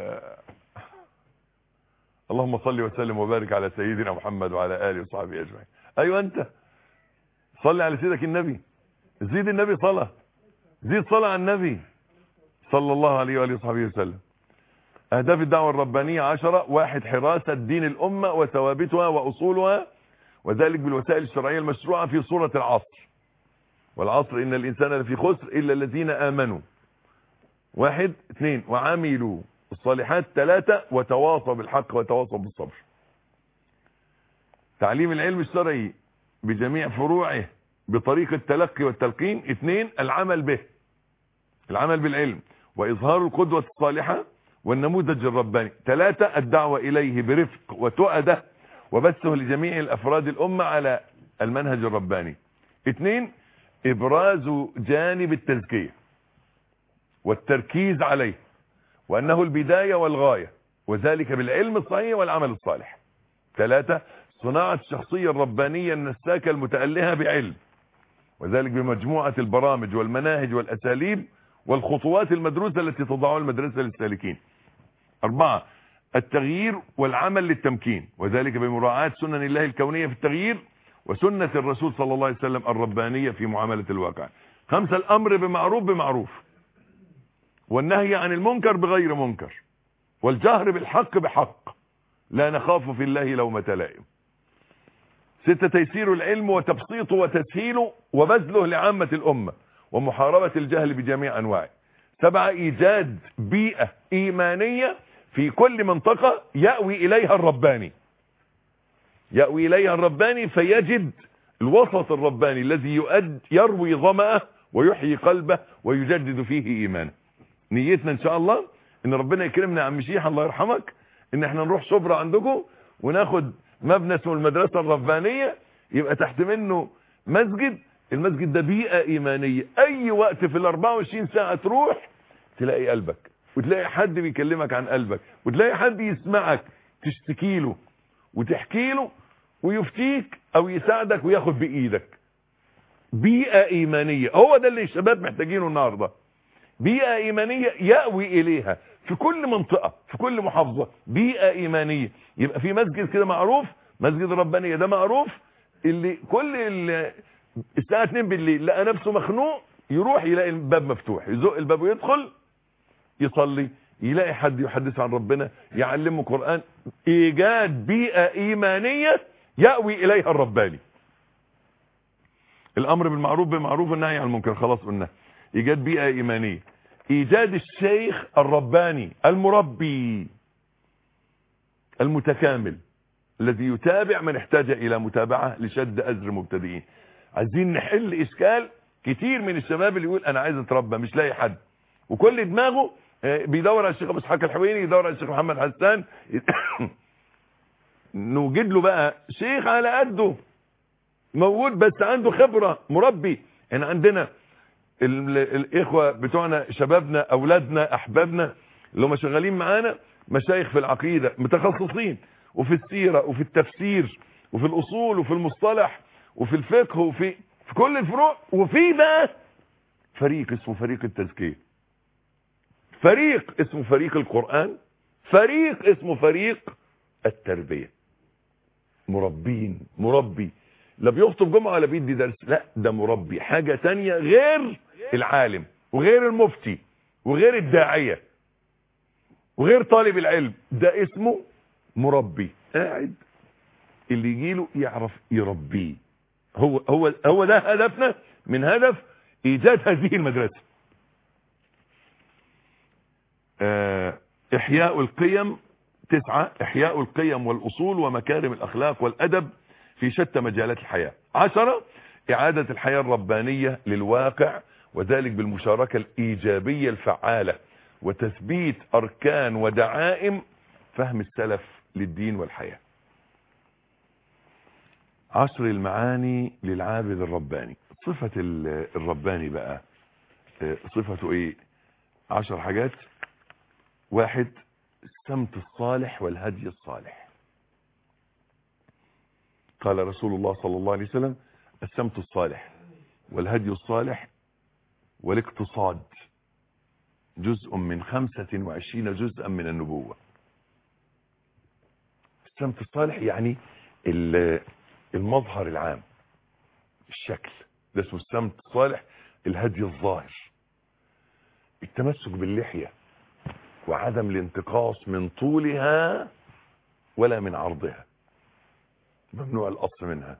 اللهم صل وسلم وبارك على سيدنا محمد وعلى آله وصحبه أجمعين أيوة أنت صلي على سيدك النبي زيد النبي صلاة زيد صلاة على النبي صلى الله عليه وآله وصحبه وسلم أهداف الدعوة الربانية عشرة واحد حراسة دين الأمة وثوابتها وأصولها وذلك بالوسائل الشرعية المشروعة في صورة العصر والعصر إن الإنسان لفي خسر إلا الذين آمنوا واحد اثنين وعملوا الصالحات ثلاثة وتواصوا بالحق وتواصوا بالصبر تعليم العلم الشرعي بجميع فروعه بطريقة التلقي والتلقين اثنين العمل به العمل بالعلم وإظهار القدوة الصالحة والنموذج الرباني ثلاثة الدعوة إليه برفق وتؤده وبثه لجميع الأفراد الأمة على المنهج الرباني اثنين إبراز جانب التزكية والتركيز عليه وأنه البداية والغاية وذلك بالعلم الصحيح والعمل الصالح ثلاثة صناعة الشخصية الربانية النساكة المتألهة بعلم وذلك بمجموعة البرامج والمناهج والأساليب والخطوات المدروسة التي تضعها المدرسة للسالكين أربعة التغيير والعمل للتمكين وذلك بمراعاة سنن الله الكونية في التغيير وسنة الرسول صلى الله عليه وسلم الربانية في معاملة الواقع خمسة الأمر بمعروف بمعروف والنهي عن المنكر بغير منكر والجهر بالحق بحق لا نخاف في الله لومة لائم ستة تيسير العلم وتبسيطه وتسهيله وبذله لعامة الأمة ومحاربة الجهل بجميع أنواعه سبعة إيجاد بيئة إيمانية في كل منطقة يأوي إليها الرباني يأوي إليها الرباني فيجد الوسط الرباني الذي يؤد يروي ظمأه ويحيي قلبه ويجدد فيه إيمانه نيتنا إن شاء الله إن ربنا يكرمنا يا عم شيح الله يرحمك إن احنا نروح شبرا عندكم وناخد مبنى اسمه المدرسة الربانية يبقى تحت منه مسجد المسجد ده بيئة إيمانية أي وقت في ال 24 ساعة تروح تلاقي قلبك وتلاقي حد بيكلمك عن قلبك وتلاقي حد يسمعك تشتكي له وتحكي له ويفتيك أو يساعدك وياخد بإيدك بيئة إيمانية هو ده اللي الشباب محتاجينه النهاردة بيئة إيمانية يأوي إليها في كل منطقة في كل محافظة بيئة إيمانية يبقى في مسجد كده معروف مسجد الربانية ده معروف اللي كل اللي الساعة 2 بالليل لقى نفسه مخنوق يروح يلاقي الباب مفتوح يزق الباب ويدخل يصلي يلاقي حد يحدث عن ربنا يعلمه قرآن ايجاد بيئة ايمانية يأوي اليها الرباني الامر بالمعروف بالمعروف والنهي عن المنكر خلاص قلنا ايجاد بيئة ايمانية ايجاد الشيخ الرباني المربي المتكامل الذي يتابع من احتاج الى متابعة لشد ازر مبتدئين عايزين نحل اشكال كتير من الشباب اللي يقول انا عايز اتربى مش لاقي حد وكل دماغه بيدور على الشيخ ابو اسحاق الحويني يدور على الشيخ محمد حسان نوجد له بقى شيخ على قده موجود بس عنده خبرة مربي احنا عندنا ال- الاخوة بتوعنا شبابنا اولادنا احبابنا اللي هم شغالين معانا مشايخ في العقيدة متخصصين وفي السيرة وفي التفسير وفي الاصول وفي المصطلح وفي الفقه وفي في كل الفروع وفي بقى فريق اسمه فريق التزكية فريق اسمه فريق القرآن فريق اسمه فريق التربية مربين مربي لا بيخطب جمعة ولا بيدي درس لا ده مربي حاجة تانية غير العالم وغير المفتي وغير الداعية وغير طالب العلم ده اسمه مربي قاعد اللي يجيله يعرف يربيه هو هو هو ده هدفنا من هدف ايجاد هذه المدرسة آه، احياء القيم تسعة احياء القيم والاصول ومكارم الاخلاق والادب في شتى مجالات الحياة عشرة اعادة الحياة الربانية للواقع وذلك بالمشاركة الايجابية الفعالة وتثبيت اركان ودعائم فهم السلف للدين والحياة عشر المعاني للعابد الرباني صفة ال- الرباني بقى آه، صفته ايه عشر حاجات واحد السمت الصالح والهدي الصالح قال رسول الله صلى الله عليه وسلم السمت الصالح والهدي الصالح والاقتصاد جزء من خمسة وعشرين جزءا من النبوة السمت الصالح يعني ال- المظهر العام الشكل ده اسمه السمت الصالح الهدي الظاهر التمسك باللحية وعدم الانتقاص من طولها ولا من عرضها ممنوع القص منها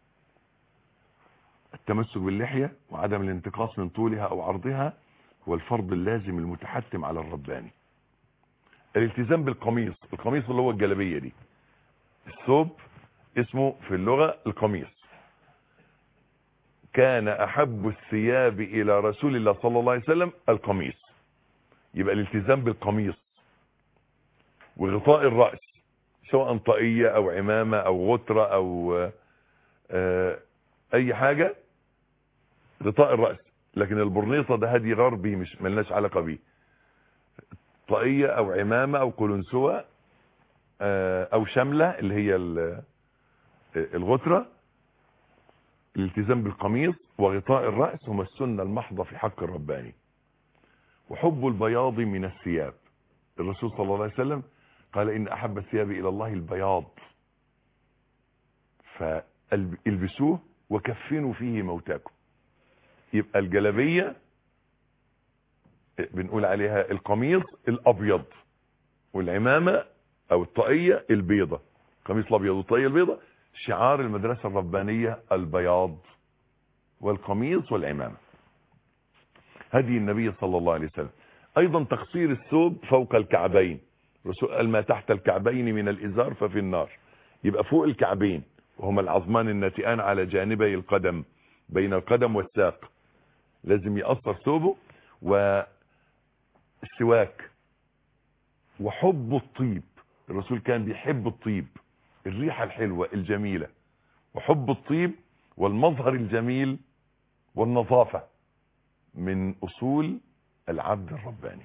التمسك باللحية وعدم الانتقاص من طولها او عرضها هو الفرض اللازم المتحتم على الرباني الالتزام بالقميص القميص اللي هو الجلبية دي الثوب اسمه في اللغة القميص كان احب الثياب الى رسول الله صلى الله عليه وسلم القميص يبقى الالتزام بالقميص وغطاء الرأس سواء طاقية او عمامة او غترة او آه، اي حاجة غطاء الرأس لكن البرنيطة ده هدي غربي مش ملناش علاقة بيه طاقية او عمامة او قلنسوة آه، او شملة اللي هي ال- الغترة الالتزام بالقميص وغطاء الرأس هما السنة المحضة في حق الرباني وحب البياض من الثياب الرسول صلى الله عليه وسلم قال إن أحب الثياب إلى الله البياض فالبسوه وكفنوا فيه موتاكم يبقى الجلبية بنقول عليها القميص الأبيض والعمامة أو الطاقية البيضة قميص الأبيض والطاقية البيضة شعار المدرسة الربانية البياض والقميص والعمامة هدي النبي صلى الله عليه وسلم ايضا تقصير الثوب فوق الكعبين الرسول قال ما تحت الكعبين من الازار ففي النار يبقى فوق الكعبين وهما العظمان الناتئان على جانبي القدم بين القدم والساق لازم يقصر ثوبه والسواك وحب الطيب الرسول كان بيحب الطيب الريحة الحلوة الجميلة وحب الطيب والمظهر الجميل والنظافة من أصول العبد الرباني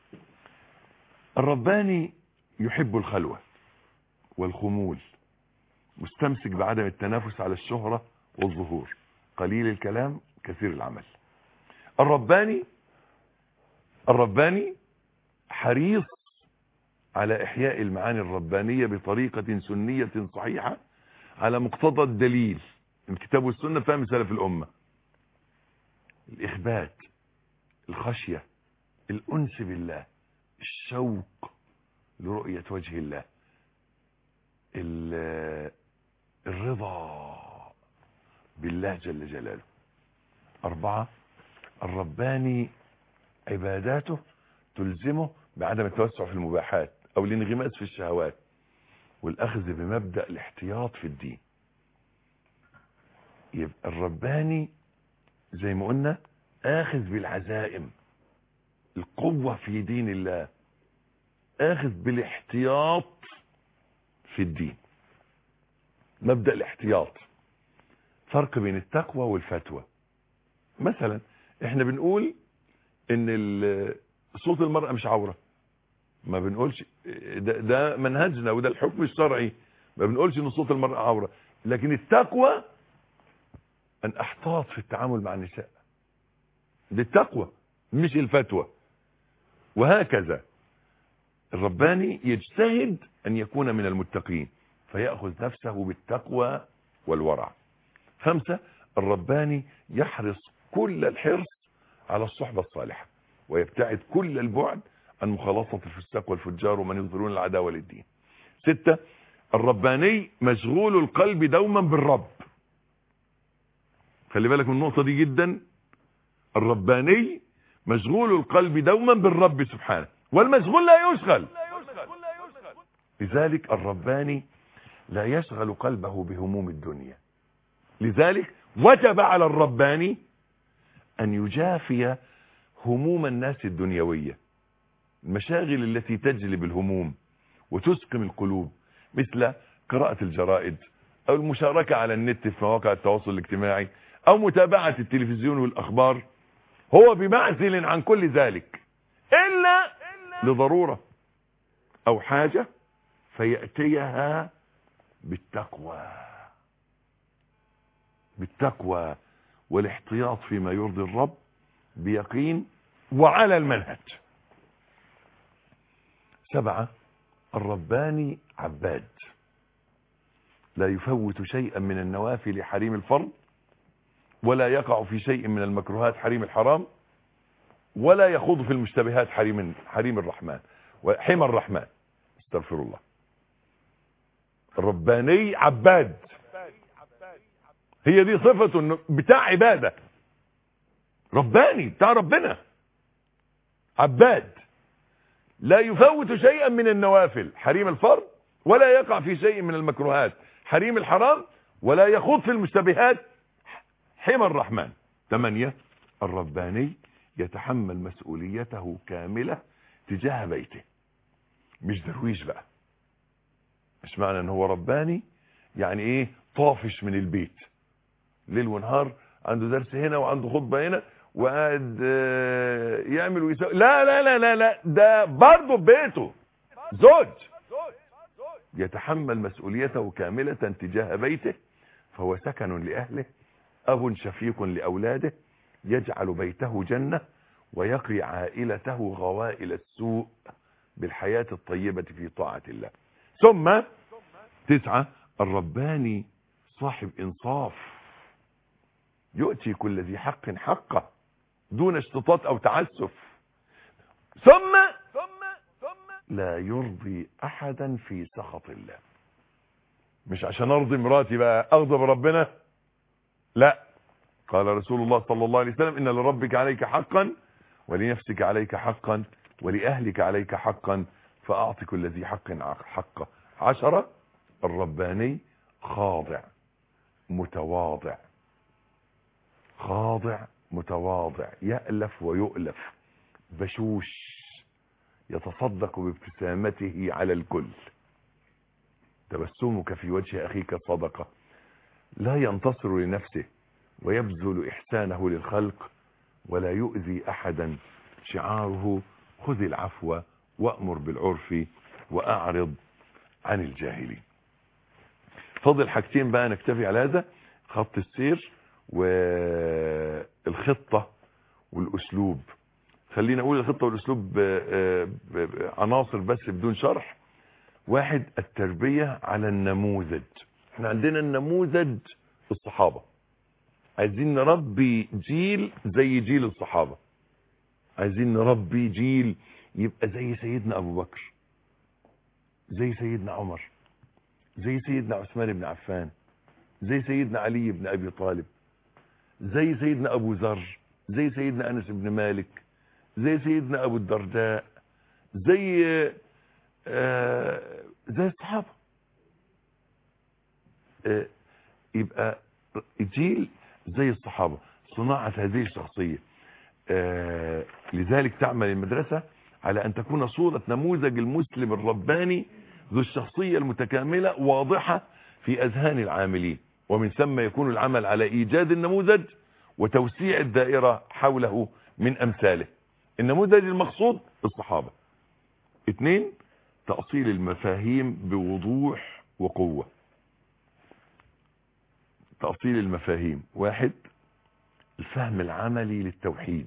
الرباني يحب الخلوة والخمول مستمسك بعدم التنافس على الشهرة والظهور قليل الكلام كثير العمل الرباني الرباني حريص على إحياء المعاني الربانية بطريقة سنية صحيحة على مقتضى الدليل الكتاب والسنة فهم سلف الأمة الإخبات الخشية الأنس بالله الشوق لرؤية وجه الله ال- الرضا بالله جل جلاله أربعة الرباني عباداته تلزمه بعدم التوسع في المباحات أو الانغماس في الشهوات والأخذ بمبدأ الاحتياط في الدين يبقى الرباني زي ما قلنا آخذ بالعزائم القوة في دين الله آخذ بالاحتياط في الدين مبدأ الاحتياط فرق بين التقوى والفتوى مثلا احنا بنقول ان ال- صوت المرأة مش عورة ما بنقولش ده, ده منهجنا وده الحكم الشرعي ما بنقولش ان صوت المرأة عورة لكن التقوى ان احتاط في التعامل مع النساء دي التقوى مش الفتوى وهكذا الرباني يجتهد ان يكون من المتقين فيأخذ نفسه بالتقوى والورع خمسة الرباني يحرص كل الحرص على الصحبة الصالحة ويبتعد كل البعد عن مخالطة الفساق والفجار ومن يظهرون العداوة للدين ستة الرباني مشغول القلب دوما بالرب خلي بالك من النقطة دي جدا الرباني مشغول القلب دوما بالرب سبحانه والمشغول لا يشغل لذلك الرباني لا يشغل قلبه بهموم الدنيا لذلك وجب على الرباني أن يجافي هموم الناس الدنيوية المشاغل التي تجلب الهموم وتسقم القلوب مثل قراءة الجرائد أو المشاركة على النت في مواقع التواصل الاجتماعي أو متابعة التلفزيون والأخبار هو بمعزل عن كل ذلك إلا لضرورة أو حاجة فيأتيها بالتقوى بالتقوى والاحتياط فيما يرضي الرب بيقين وعلى المنهج سبعة الرباني عباد لا يفوت شيئا من النوافل حريم الفرض ولا يقع في شيء من المكروهات حريم الحرام ولا يخوض في المشتبهات حريم حريم الرحمن وحمى الرحمن استغفر الله الرباني عباد هي دي صفته انه بتاع عبادة رباني بتاع ربنا عباد لا يفوت شيئا من النوافل حريم الفرض ولا يقع في شيء من المكروهات حريم الحرام ولا يخوض في المشتبهات حمى الرحمن ثمانية الرباني يتحمل مسؤوليته كاملة تجاه بيته مش درويش بقى مش معنى ان هو رباني يعني ايه طافش من البيت ليل ونهار عنده درس هنا وعنده خطبة هنا وقاعد آه، يعمل ويسوي لا لا لا لا لا ده برضه في بيته زوج يتحمل مسؤوليته كاملة تجاه بيته فهو سكن لأهله أب شفيق لأولاده يجعل بيته جنة ويقي عائلته غوائل السوء بالحياة الطيبة في طاعة الله ثم تسعة الرباني صاحب إنصاف يؤتي كل ذي حق حقه دون اشتطاط أو تعسف ثم لا يرضي أحدا في سخط الله مش عشان أرضي مراتي بقى أغضب ربنا لا قال رسول الله صلى الله عليه وسلم إن لربك عليك حقا ولنفسك عليك حقا ولأهلك عليك حقا فأعط كل ذي حق حقه عشرة الرباني خاضع متواضع خاضع متواضع يألف ويؤلف بشوش يتصدق بابتسامته على الكل تبسمك في وجه أخيك صدقة لا ينتصر لنفسه ويبذل إحسانه للخلق ولا يؤذي أحدا شعاره خذ العفو وأمر بالعرف وأعرض عن الجاهلين فضل حاجتين بقى نكتفي على هذا خط السير والخطة والأسلوب خلينا أقول الخطة والأسلوب آه، آه، عناصر بس بدون شرح واحد التربية على النموذج احنا عندنا النموذج الصحابة عايزين نربي جيل زي جيل الصحابة عايزين نربي جيل يبقى زي سيدنا أبو بكر زي سيدنا عمر زي سيدنا عثمان بن عفان زي سيدنا علي بن أبي طالب زي سيدنا أبو ذر زي سيدنا أنس بن مالك زي سيدنا أبو الدرداء زي آه زي الصحابة آه يبقى جيل زي الصحابة صناعة هذه الشخصية آه لذلك تعمل المدرسة على أن تكون صورة نموذج المسلم الرباني ذو الشخصية المتكاملة واضحة في أذهان العاملين ومن ثم يكون العمل على إيجاد النموذج وتوسيع الدائرة حوله من أمثاله النموذج المقصود الصحابة اثنين تأصيل المفاهيم بوضوح وقوة تأصيل المفاهيم واحد الفهم العملي للتوحيد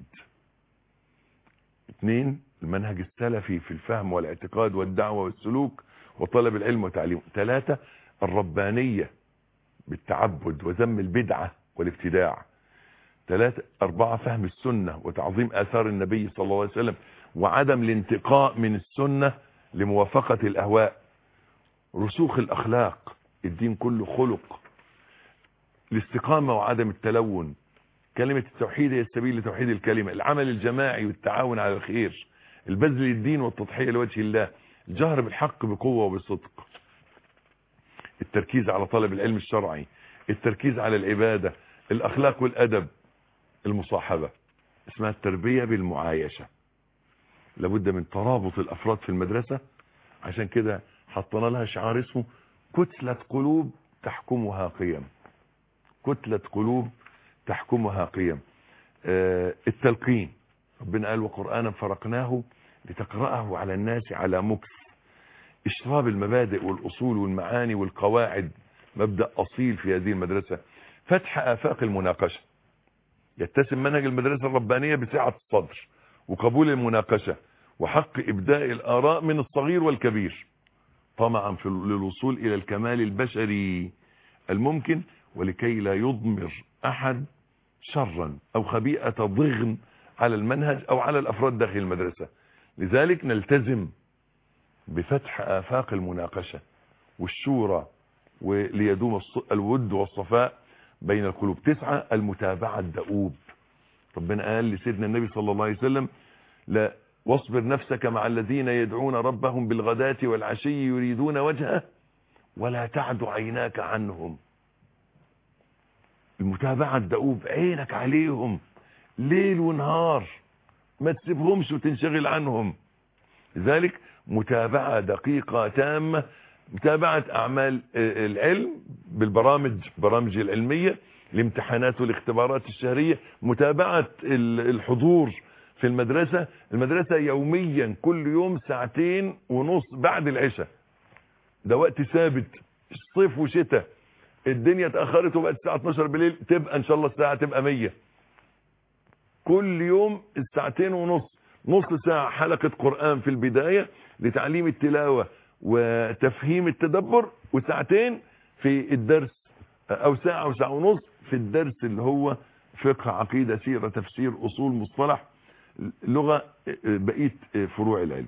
اثنين المنهج السلفي في الفهم والاعتقاد والدعوة والسلوك وطلب العلم وتعليمه ثلاثة الربانية بالتعبد وذم البدعة والابتداع ثلاثة أربعة فهم السنة وتعظيم آثار النبي صلى الله عليه وسلم وعدم الانتقاء من السنة لموافقة الأهواء رسوخ الأخلاق الدين كله خلق الاستقامة وعدم التلون كلمة التوحيد هي السبيل لتوحيد الكلمة العمل الجماعي والتعاون على الخير البذل للدين والتضحية لوجه الله الجهر بالحق بقوة وبصدق التركيز على طلب العلم الشرعي التركيز على العبادة الأخلاق والأدب المصاحبة اسمها التربية بالمعايشة لابد من ترابط الأفراد في المدرسة عشان كده حطنا لها شعار اسمه كتلة قلوب تحكمها قيم كتلة قلوب تحكمها قيم آه التلقين ربنا قال وقرآنا فرقناه لتقرأه على الناس على مكس اشراب المبادئ والأصول والمعاني والقواعد مبدأ أصيل في هذه المدرسة فتح آفاق المناقشة يتسم منهج المدرسة الربانية بسعة الصدر وقبول المناقشة وحق إبداء الآراء من الصغير والكبير طمعا في للوصول إلى الكمال البشري الممكن ولكي لا يضمر أحد شرا أو خبيئة ضغن على المنهج أو على الأفراد داخل المدرسة لذلك نلتزم بفتح آفاق المناقشة والشورى وليدوم الود والصفاء بين القلوب تسعة المتابعة الدؤوب ربنا قال لسيدنا النبي صلى الله عليه وسلم لا واصبر نفسك مع الذين يدعون ربهم بالغداة والعشي يريدون وجهه ولا تعد عيناك عنهم المتابعة الدؤوب عينك عليهم ليل ونهار ما تسيبهمش وتنشغل عنهم لذلك متابعة دقيقة تامة متابعة أعمال آه، العلم بالبرامج برامج العلمية الامتحانات والاختبارات الشهرية متابعة ال- الحضور في المدرسة المدرسة يوميا كل يوم ساعتين ونص بعد العشاء ده وقت ثابت صيف وشتاء الدنيا اتأخرت وبقت الساعة 12 بالليل تبقى ان شاء الله الساعة تبقى 100 كل يوم الساعتين ونص نص ساعة حلقة قرآن في البداية لتعليم التلاوة وتفهيم التدبر وساعتين في الدرس او ساعة او ساعة ونص في الدرس اللي هو فقه عقيدة سيرة تفسير اصول مصطلح لغة بقية فروع العلم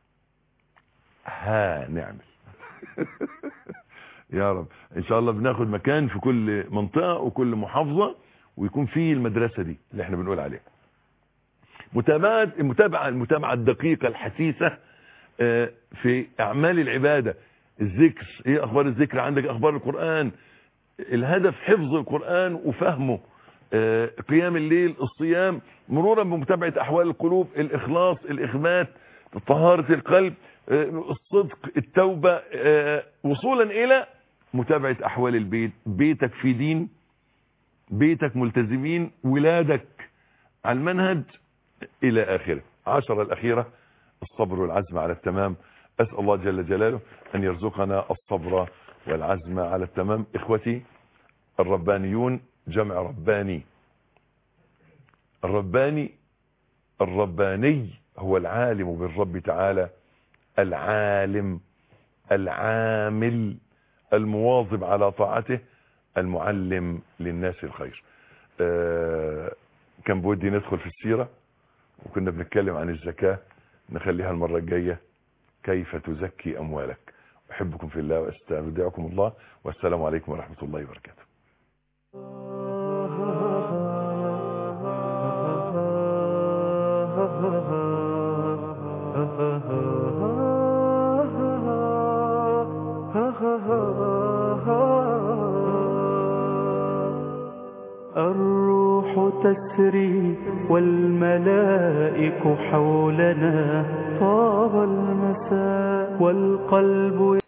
ها نعمل يا رب ان شاء الله بناخد مكان في كل منطقة وكل محافظة ويكون فيه المدرسة دي اللي احنا بنقول عليها متابعة المتابعة المتابعة الدقيقة الحثيثة آه، في اعمال العبادة الذكر ايه اخبار الذكر عندك اخبار القرآن الهدف حفظ القرآن وفهمه آه، قيام الليل الصيام مرورا بمتابعة احوال القلوب الاخلاص الاخبات طهارة القلب آه، الصدق التوبة آه، وصولا الى متابعة احوال البيت بيتك في دين بيتك ملتزمين ولادك على المنهج الى اخره عشر الاخيرة الصبر والعزم على التمام اسأل الله جل جلاله ان يرزقنا الصبر والعزم على التمام اخوتي الربانيون جمع رباني الرباني الرباني هو العالم بالرب تعالى العالم العامل المواظب على طاعته المعلم للناس الخير آه، كان بودي ندخل في السيرة وكنا بنتكلم عن الزكاة نخليها المرة الجاية كيف تزكي أموالك أحبكم في الله وأستودعكم الله والسلام عليكم ورحمة الله وبركاته الروح تسري والملائك حولنا طاب المساء والقلب